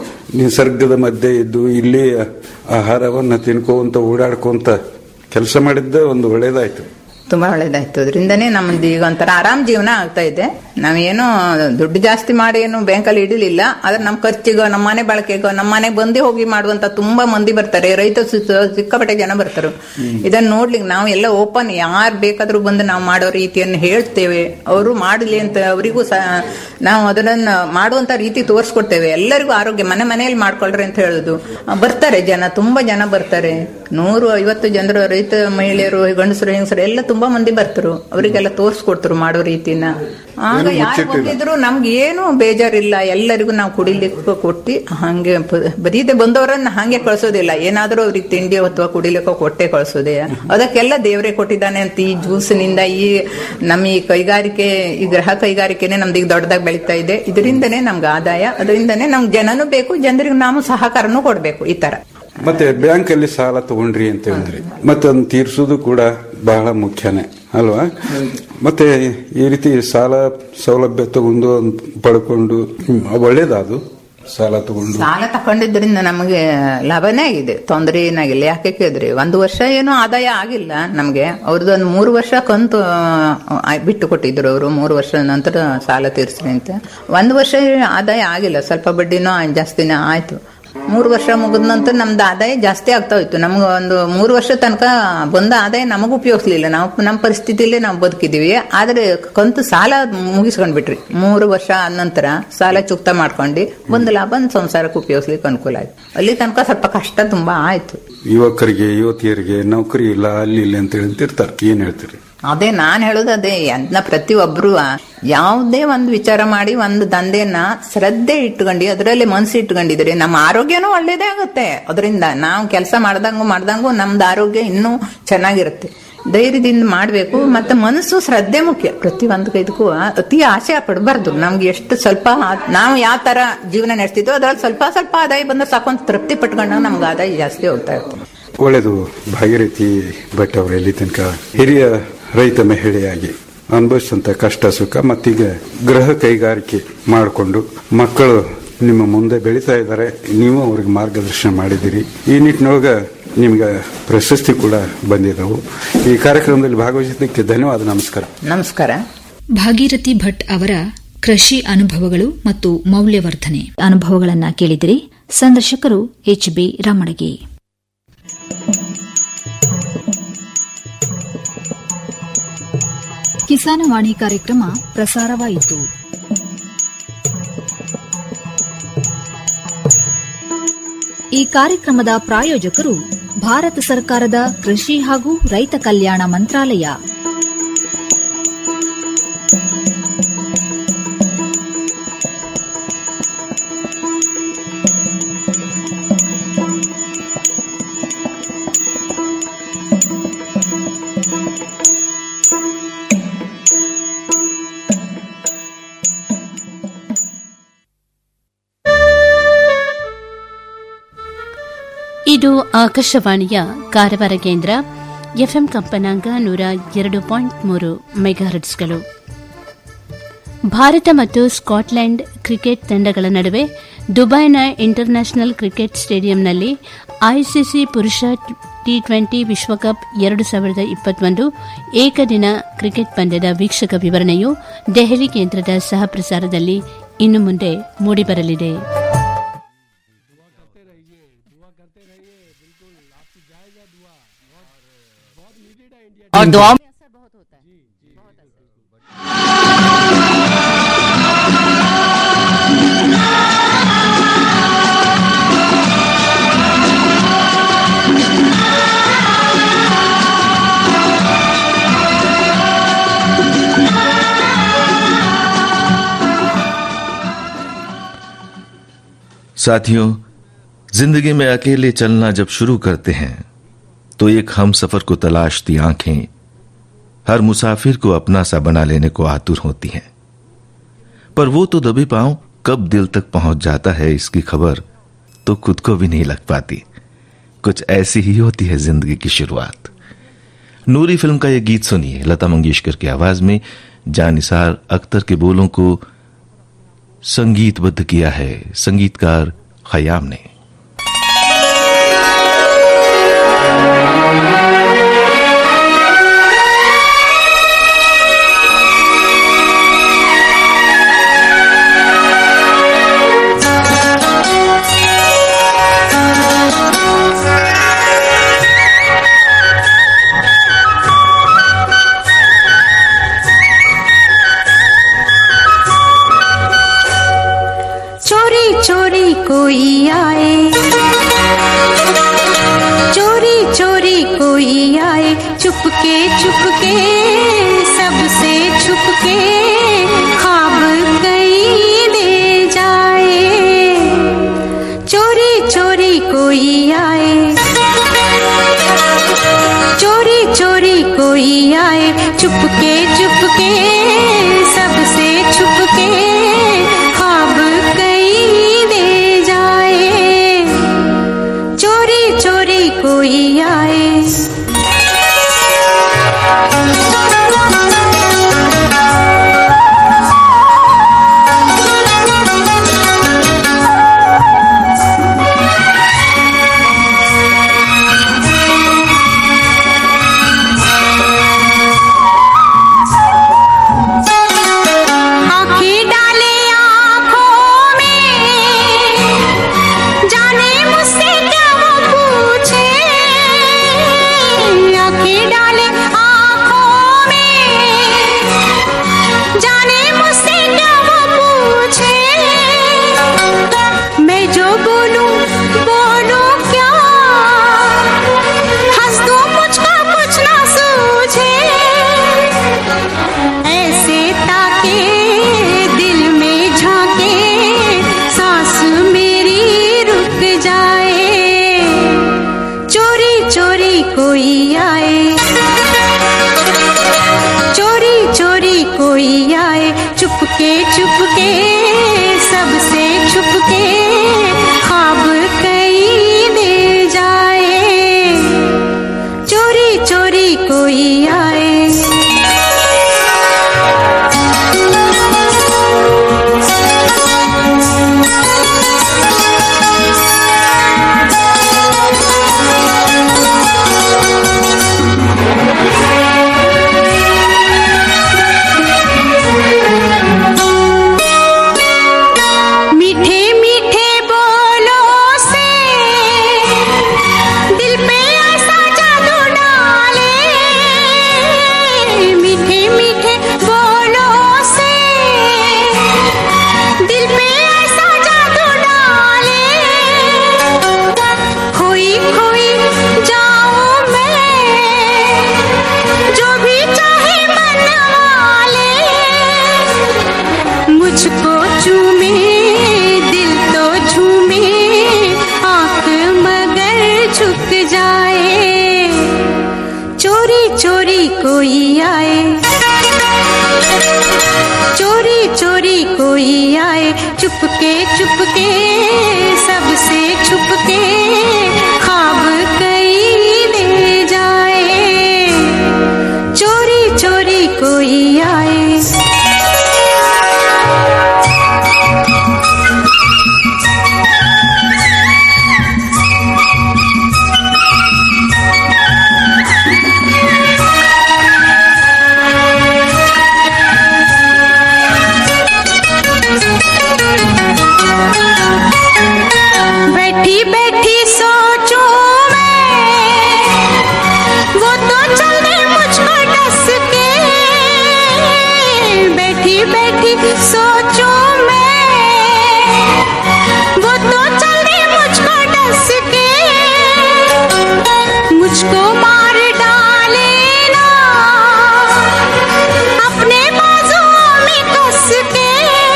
ನಿಸರ್ಗದ ಮಧ್ಯೆ ಇದ್ದು ಇಲ್ಲಿ ಆಹಾರವನ್ನ ತಿನ್ಕೋಂತ ಓಡಾಡ್ಕೊಂತ ಕೆಲಸ ಮಾಡಿದ್ದ ಒಂದು ಒಳ್ಳೇದಾಯ್ತು ತುಂಬಾ ಒಳ್ಳೇದಾಯ್ತು ಅದರಿಂದನೇ ನಮ್ದು ಈಗ ಒಂಥರ ಆರಾಮ್ ಜೀವನ ಆಗ್ತಾ ಇದೆ ನಾವೇನು ದುಡ್ಡು ಜಾಸ್ತಿ ಮಾಡಿ ಏನು ಬ್ಯಾಂಕಲ್ಲಿ ಇಡಲಿಲ್ಲ ಆದ್ರೆ ನಮ್ಮ ಖರ್ಚಿಗೋ ನಮ್ಮ ಮನೆ ಬಳಕೆಗೋ ನಮ್ಮ ಮನೆ ಬಂದೇ ಹೋಗಿ ಮಾಡುವಂತ ತುಂಬಾ ಮಂದಿ ಬರ್ತಾರೆ ರೈತ ಸಿಕ್ಕಾಪಟ್ಟೆ ಜನ ಬರ್ತಾರೆ ಇದನ್ನ ನೋಡ್ಲಿಕ್ಕೆ ನಾವು ಎಲ್ಲ ಓಪನ್ ಯಾರು ಬೇಕಾದ್ರೂ ಬಂದು ನಾವು ಮಾಡೋ ರೀತಿಯನ್ನು ಹೇಳ್ತೇವೆ ಅವರು ಮಾಡಲಿ ಅಂತ ಅವರಿಗೂ ಸಹ ನಾವು ಅದನ್ನ ಮಾಡುವಂತ ರೀತಿ ತೋರಿಸ್ಕೊಡ್ತೇವೆ ಎಲ್ಲರಿಗೂ ಆರೋಗ್ಯ ಮನೆ ಮನೆಯಲ್ಲಿ ಮಾಡ್ಕೊಳ್ರಿ ಅಂತ ಹೇಳುದು ಆ, ಬರ್ತಾರೆ ಜನ ತುಂಬಾ ಜನ ಬರ್ತಾರೆ ನೂರು ಐವತ್ತು ಜನರು ರೈತ ಮಹಿಳೆಯರು ಗಂಡಸರು ಹೆಂಗಸರು ಎಲ್ಲ ತುಂಬಾ ಮಂದಿ ಬರ್ತಾರೆ ಅವರಿಗೆಲ್ಲ ತೋರಿಸ್ಕೊಡ್ತರು ಮಾಡೋ ರೀತಿನ ಆಗ ಏನು ಯಾರು ಮುಚ್ಚಿಟ್ಟಿಲ್ಲ. ಬಂದಿದ್ರು ನಮ್ಗೆ ಏನು ಬೇಜಾರಿಲ್ಲ ಎಲ್ಲರಿಗೂ ನಾವು ಕುಡಿಲಿಕ್ಕೆ ಕೊಟ್ಟು ಹಂಗೆ ಪ- ಬರೀದೆ ಬಂದವರನ್ನ ಹಂಗೆ ಕಳ್ಸೋದಿಲ್ಲ ಏನಾದ್ರೂ ಅವ್ರಿಗೆ ತಿಂಡಿ ಅಥವಾ ಕುಡಿಲಿಕ್ಕೆ ಕೊಟ್ಟೆ ಕಳ್ಸೋದೇ ಅದಕ್ಕೆಲ್ಲ ದೇವರೇ ಕೊಟ್ಟಿದ್ದಾನೆ ಅಂತ ಈ ಜ್ಯೂಸ್ನಿಂದ ಈ ನಮ್ಮ ಈ ಕೈಗಾರಿಕೆ ಈ ಗೃಹ ಕೈಗಾರಿಕೆನೆ ನಮ್ದು ಈಗ ದೊಡ್ಡದಾಗಿ ಬೆಳೀತಾ ಇದೆ ಇದರಿಂದನೇ ನಮ್ಗೆ ಆದಾಯ ಅದರಿಂದನೇ ನಮ್ಗೆ ಜನನೂ ಬೇಕು ಜನರಿಗೆ ನಾವು ಸಹಕಾರನೂ ಕೊಡ್ಬೇಕು ಈ ತರ ಮತ್ತೆ ಬ್ಯಾಂಕ್ ಅಲ್ಲಿ ಸಾಲ ತಗೊಂಡ್ರಿ ಅಂತ ಹೇಳಿದ್ರಿ ಮತ್ತೆ ಅದನ್ನ ತೀರ್ಸೋದು ಕೂಡ ಬಹಳ ಮುಖ್ಯನೇ ಅಲ್ವಾ ಮತ್ತೆ ಈ ರೀತಿ ಸಾಲ ಸೌಲಭ್ಯ ತಗೊಂಡು ಅದ್ನ ಪಡ್ಕೊಂಡು ಹ್ಮ್, ಒಳ್ಳೇದದು ಸಾಲ ತಗೊಂಡು ಸಾಲ ತಕೊಂಡಿದ್ರಿಂದ ನಮಗೆ ಲಾಭನೇ ಆಗಿದೆ ತೊಂದರೆ ಏನಾಗಿಲ್ಲ ಯಾಕೆ ಕೇಳಿದ್ರಿ ಒಂದು ವರ್ಷ ಏನೂ ಆದಾಯ ಆಗಿಲ್ಲ ನಮಗೆ ಅವ್ರದ್ದು ಒಂದು ಮೂರು ವರ್ಷ ಕಂತು ಆ, ಬಿಟ್ಟು ಕೊಟ್ಟಿದ್ರು ಅವರು ಮೂರು ವರ್ಷ ನಂತರ ಸಾಲ ತೀರಿಸ್ರಿ ಅಂತ ಒಂದು ವರ್ಷ ಆದಾಯ ಆಗಿಲ್ಲ ಸ್ವಲ್ಪ ಬಡ್ಡಿನೂ ಆ- ಜಾಸ್ತಿನೇ ಆಯ್ತು ಮೂರು ವರ್ಷ ಮುಗಿದ ನಂತರ ನಮ್ದು ಆದಾಯ ಜಾಸ್ತಿ ಆಗ್ತಾ ಹೋಯ್ತು ನಮ್ಗೆ ಒಂದು ಮೂರು ವರ್ಷ ತನಕ ಬಂದ ಆದಾಯ ನಮಗೂ ಉಪಯೋಗಿಸ್ಲಿಲ್ಲ ನಾವು ನಮ್ಮ ಪರಿಸ್ಥಿತಿಯಲ್ಲೇ ನಾವು ಬದುಕಿದೀವಿ ಆದ್ರೆ ಕಂತು ಸಾಲ ಮುಗಿಸ್ಕೊಂಡ್ಬಿಟ್ರಿ ಮೂರು ವರ್ಷ ಆದ ನಂತರ ಸಾಲ ಚುಕ್ತ ಮಾಡ್ಕೊಂಡು ಒಂದು ಲಾಭ ಸಂಸಾರಕ್ಕೆ ಉಪಯೋಗಿಸ್ಲಿಕ್ಕೆ ಅನುಕೂಲ ಆಯ್ತು ಅಲ್ಲಿ ತನಕ ಸ್ವಲ್ಪ ಕಷ್ಟ ತುಂಬಾ ಆಯ್ತು ಯುವಕರಿಗೆ ಯುವತಿಯರಿಗೆ ನೌಕರಿ ಇಲ್ಲ ಅಲ್ಲಿ ಇಲ್ಲ ಅಂತ ಹೇಳ್ತಿರ್ತಾರೆ ಏನ್ ಹೇಳ್ತೀರಿ ಅದೇ ನಾನ್ ಹೇಳೋದು ಅದೇ ಅದನ್ನ ಪ್ರತಿಯೊಬ್ರು ಯಾವುದೇ ಒಂದು ವಿಚಾರ ಮಾಡಿ ಒಂದು ದಂಧೆನ ಶ್ರದ್ಧೆ ಇಟ್ಕೊಂಡು ಅದರಲ್ಲಿ ಮನಸ್ಸು ಇಟ್ಕೊಂಡಿದ್ರೆ ನಮ್ಮ ಆರೋಗ್ಯನೂ ಒಳ್ಳೇದೇ ಆಗುತ್ತೆ ಅದರಿಂದ ನಾವು ಕೆಲಸ ಮಾಡ್ದಂಗು ಮಾಡ್ದಂಗು ನಮ್ದು ಆರೋಗ್ಯ ಇನ್ನೂ ಚೆನ್ನಾಗಿರುತ್ತೆ ಧೈರ್ಯದಿಂದ ಮಾಡಬೇಕು ಮತ್ತೆ ಮನಸ್ಸು ಶ್ರದ್ಧೆ ಮುಖ್ಯ ಪ್ರತಿ ಒಂದು ಇದಕ್ಕೂ ಅತಿ ಆಸೆ ಪಡಬಾರ್ದು ನಮ್ಗೆ ಎಷ್ಟು ಸ್ವಲ್ಪ ಆ- ನಾವು ಯಾವ ತರ ಜೀವನ ನಡೆಸ್ತಿದ್ವೋ ಅದ್ರಲ್ಲಿ ಸ್ವಲ್ಪ ಸ್ವಲ್ಪ ಆದಾಯ ಬಂದ್ರೆ ಸಾಕೊಂತ ತೃಪ್ತಿ ಪಟ್ಕೊಂಡಾಗ ನಮ್ಗೆ ಆದಾಯ ಜಾಸ್ತಿ ಹೋಗ್ತಾ ಇರ್ತದೆ ಒಳ್ಳೇದು ಭಾಗೀರಥಿ ಭಟ್ ಅವರು ಇಲ್ಲಿ ತನಕ ಹಿರಿಯ ರೈತ ಮಹಿಳೆಯಾಗಿ ಅನುಭವಿಸಿದಂಥ ಕಷ್ಟ ಸುಖ ಮತ್ತೀಗ ಗೃಹ ಕೈಗಾರಿಕೆ ಮಾಡಿಕೊಂಡು ಮಕ್ಕಳು ನಿಮ್ಮ ಮುಂದೆ ಬೆಳೀತಾ ಇದ್ದಾರೆ ನೀವು ಅವ್ರಿಗೆ ಮಾರ್ಗದರ್ಶನ ಮಾಡಿದ್ದೀರಿ ಈ ನಿಟ್ಟಿನೊಳಗೆ ನಿಮ್ಗೆ ಪ್ರಶಸ್ತಿ ಕೂಡ ಬಂದಿದ್ದವು ಈ ಕಾರ್ಯಕ್ರಮದಲ್ಲಿ ಭಾಗವಹಿಸಿದ್ದಕ್ಕೆ ಧನ್ಯವಾದ ನಮಸ್ಕಾರ ನಮಸ್ಕಾರ ಭಾಗೀರಥಿ ಭಟ್ ಅವರ ಕೃಷಿ ಅನುಭವಗಳು ಮತ್ತು ಮೌಲ್ಯವರ್ಧನೆ ಅನುಭವಗಳನ್ನು ಕೇಳಿದಿರಿ ಸಂದರ್ಶಕರು ಎಚ್ ಬಿ ರಾಮಣಗಿ ಕಿಸಾನವಾಣಿ ಕಾರ್ಯಕ್ರಮ ಪ್ರಸಾರವಾಯಿತು ಈ ಕಾರ್ಯಕ್ರಮದ ಪ್ರಾಯೋಜಕರು ಭಾರತ ಸರ್ಕಾರದ ಕೃಷಿ ಹಾಗೂ ರೈತ ಕಲ್ಯಾಣ ಮಂತ್ರಾಲಯ ಇದು ಆಕಾಶವಾಣಿಯ ಕಾರವಾರ ಕೇಂದ್ರ ಎಫ್ಎಂ ಕಂಪನಾಂಗ ನೂರ ಎರಡು ಪಾಯಿಂಟ್ ಮೂರು ಮೆಗಾಹರ್ಟ್ಸ್ಗಳು ಭಾರತ ಮತ್ತು ಸ್ಕಾಟ್ಲೆಂಡ್ ಕ್ರಿಕೆಟ್ ತಂಡಗಳ ನಡುವೆ ದುಬೈನ ಇಂಟರ್ನ್ಯಾಷನಲ್ ಕ್ರಿಕೆಟ್ ಸ್ಟೇಡಿಯಂನಲ್ಲಿ ಐಸಿಸಿ ಪುರುಷ ಟಿ ಟ್ವೆಂಟಿ ವಿಶ್ವಕಪ್ ಎರಡು ಸಾವಿರದ ಇಪ್ಪತ್ತೊಂದು ಏಕದಿನ ಕ್ರಿಕೆಟ್ ಪಂದ್ಯದ ವೀಕ್ಷಕ ವಿವರಣೆಯು ದೆಹಲಿ ಕೇಂದ್ರದ ಸಹ ಪ್ರಸಾರದಲ್ಲಿ ಇನ್ನು ಮುಂದೆ ಮೂಡಿಬರಲಿದೆ और दुआ साथियों जिंदगी में अकेले चलना जब शुरू करते हैं तो एक हम सफर को तलाशती आंखें हर मुसाफिर को अपना सा बना लेने को आतुर होती हैं पर वो तो दबे पांव कब दिल तक पहुंच जाता है इसकी खबर तो खुद को भी नहीं लग पाती कुछ ऐसी ही होती है जिंदगी की शुरुआत नूरी फिल्म का यह गीत सुनिए लता मंगेशकर की आवाज में जानिसार अख्तर के बोलों को संगीतबद्ध किया है संगीतकार खयाम ने चोरी चोरी कोई आए चोरी चोरी कोई आए चुपके चुपके सबसे छुपके खाब कहीं ले जाए चोरी चोरी कोई आए चोरी चोरी कोई आए चुपके चुपके सबसे छुपके खाब कहीं ले जाए चोरी चोरी कोई आए आंखें डाले आंखों में जाने मुझसे क्या वो पूछे आंखें डाले आंखों में जाने मुझसे क्या वो पूछे मैं जो बोलूं बोलूं क्या हंस दो मुझको कुछ ना सूझे ऐसे ताके दिल में झांके सांस मेरी रुक जाए चोरी चोरी कोई आए चोरी चोरी कोई आए चुपके चुपके सबसे छुपके खाब कहीं ले जाए चोरी चोरी कोई आए जाए चोरी चोरी कोई आए चोरी चोरी कोई आए चुपके चुपके सबसे छुपके खाब कई ले जाए चोरी चोरी कोई आए बैठी बैठी सोचूं मैं वो तो चल दे मुझको डस के बैठी बैठी सोचूं मैं वो तो चल दे मुझको डस के मुझको मार डाले ना अपने बाजुओं में कस के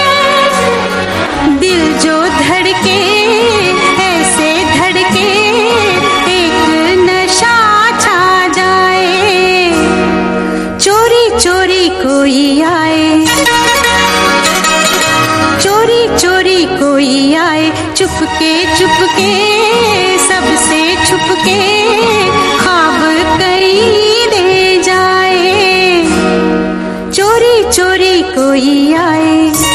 दिल जो धड़के ऐसे धड़के एक नशा छा जाए चोरी चोरी कोई आए चोरी चोरी कोई आए चुपके चुपके सबसे छुपके खाब कई दे जाए चोरी चोरी कोई आए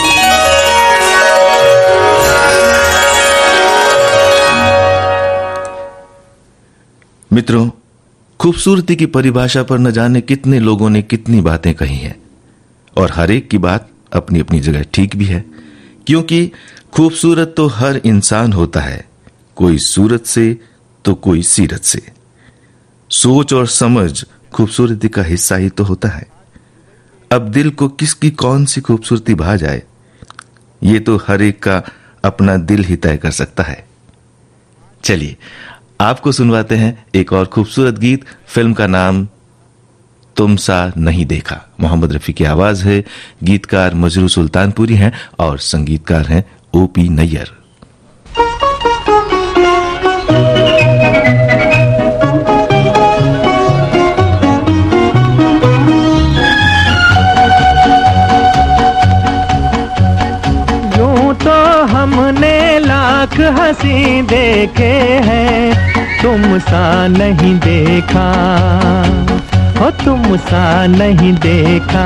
मित्रों खूबसूरती की परिभाषा पर न जाने कितने लोगों ने कितनी बातें कही हैं और हर एक की बात अपनी अपनी जगह ठीक भी है क्योंकि खूबसूरत तो हर इंसान होता है कोई सूरत से तो कोई सीरत से सोच और समझ खूबसूरती का हिस्सा ही तो होता है अब दिल को किसकी कौन सी खूबसूरती भा जाए ये तो हर एक का अपना दिल ही तय कर सकता है चलिए आपको सुनवाते हैं एक और खूबसूरत गीत फिल्म का नाम तुम सा नहीं देखा मोहम्मद रफी की आवाज है गीतकार मजरू सुल्तानपुरी हैं और संगीतकार हैं ओपी नैयर यूं तो हमने लाख हंसी देखे हैं तुम सा नहीं देखा हो तुम सा नहीं देखा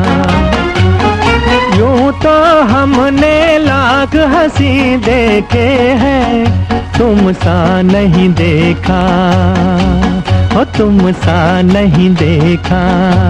यूं तो हमने लाख हंसी देखे हैं तुम सा नहीं देखा हो तुम सा नहीं देखा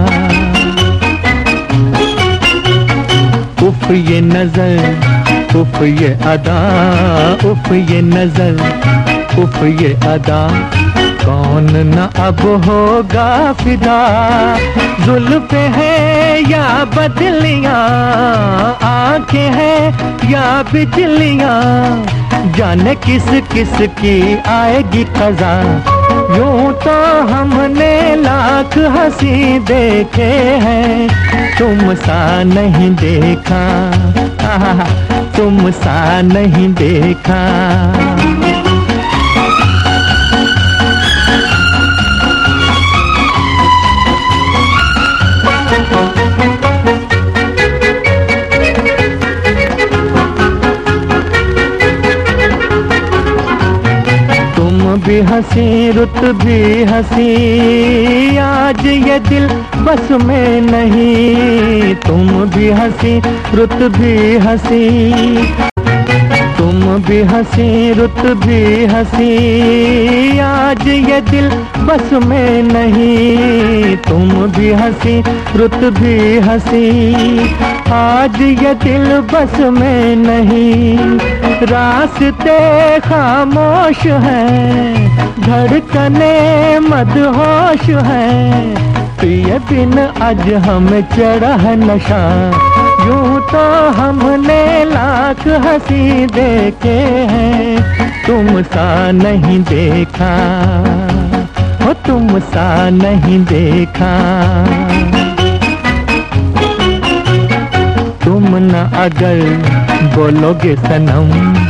उफ ये नजर उफ ये अदा उफ ये नजर उफ ये अदा कौन न अब होगा फिदा जुल्फ है या बदलियां आंखें हैं या बिजलियां जाने किस किस की आएगी खजा यूं तो हमने लाख हंसी देखे हैं तुम सा नहीं देखा आहा, तुम सा नहीं देखा तुम भी हंसी रुत भी हंसी आज ये दिल बस में नहीं तुम भी हंसी रुत भी हंसी तुम भी हंसी रुत भी हंसी आज ये दिल बस में नहीं तुम भी हंसी रुत भी हंसी आज ये दिल बस में नहीं रास्ते खामोश हैं धड़कने मदहोश हैं प्रिय बिन आज हमें चढ़ा है नशा यूं तो हमने लाख हंसी देखे हैं तुम सा नहीं देखा हो तुम सा नहीं देखा तुम न अगर बोलोगे सनम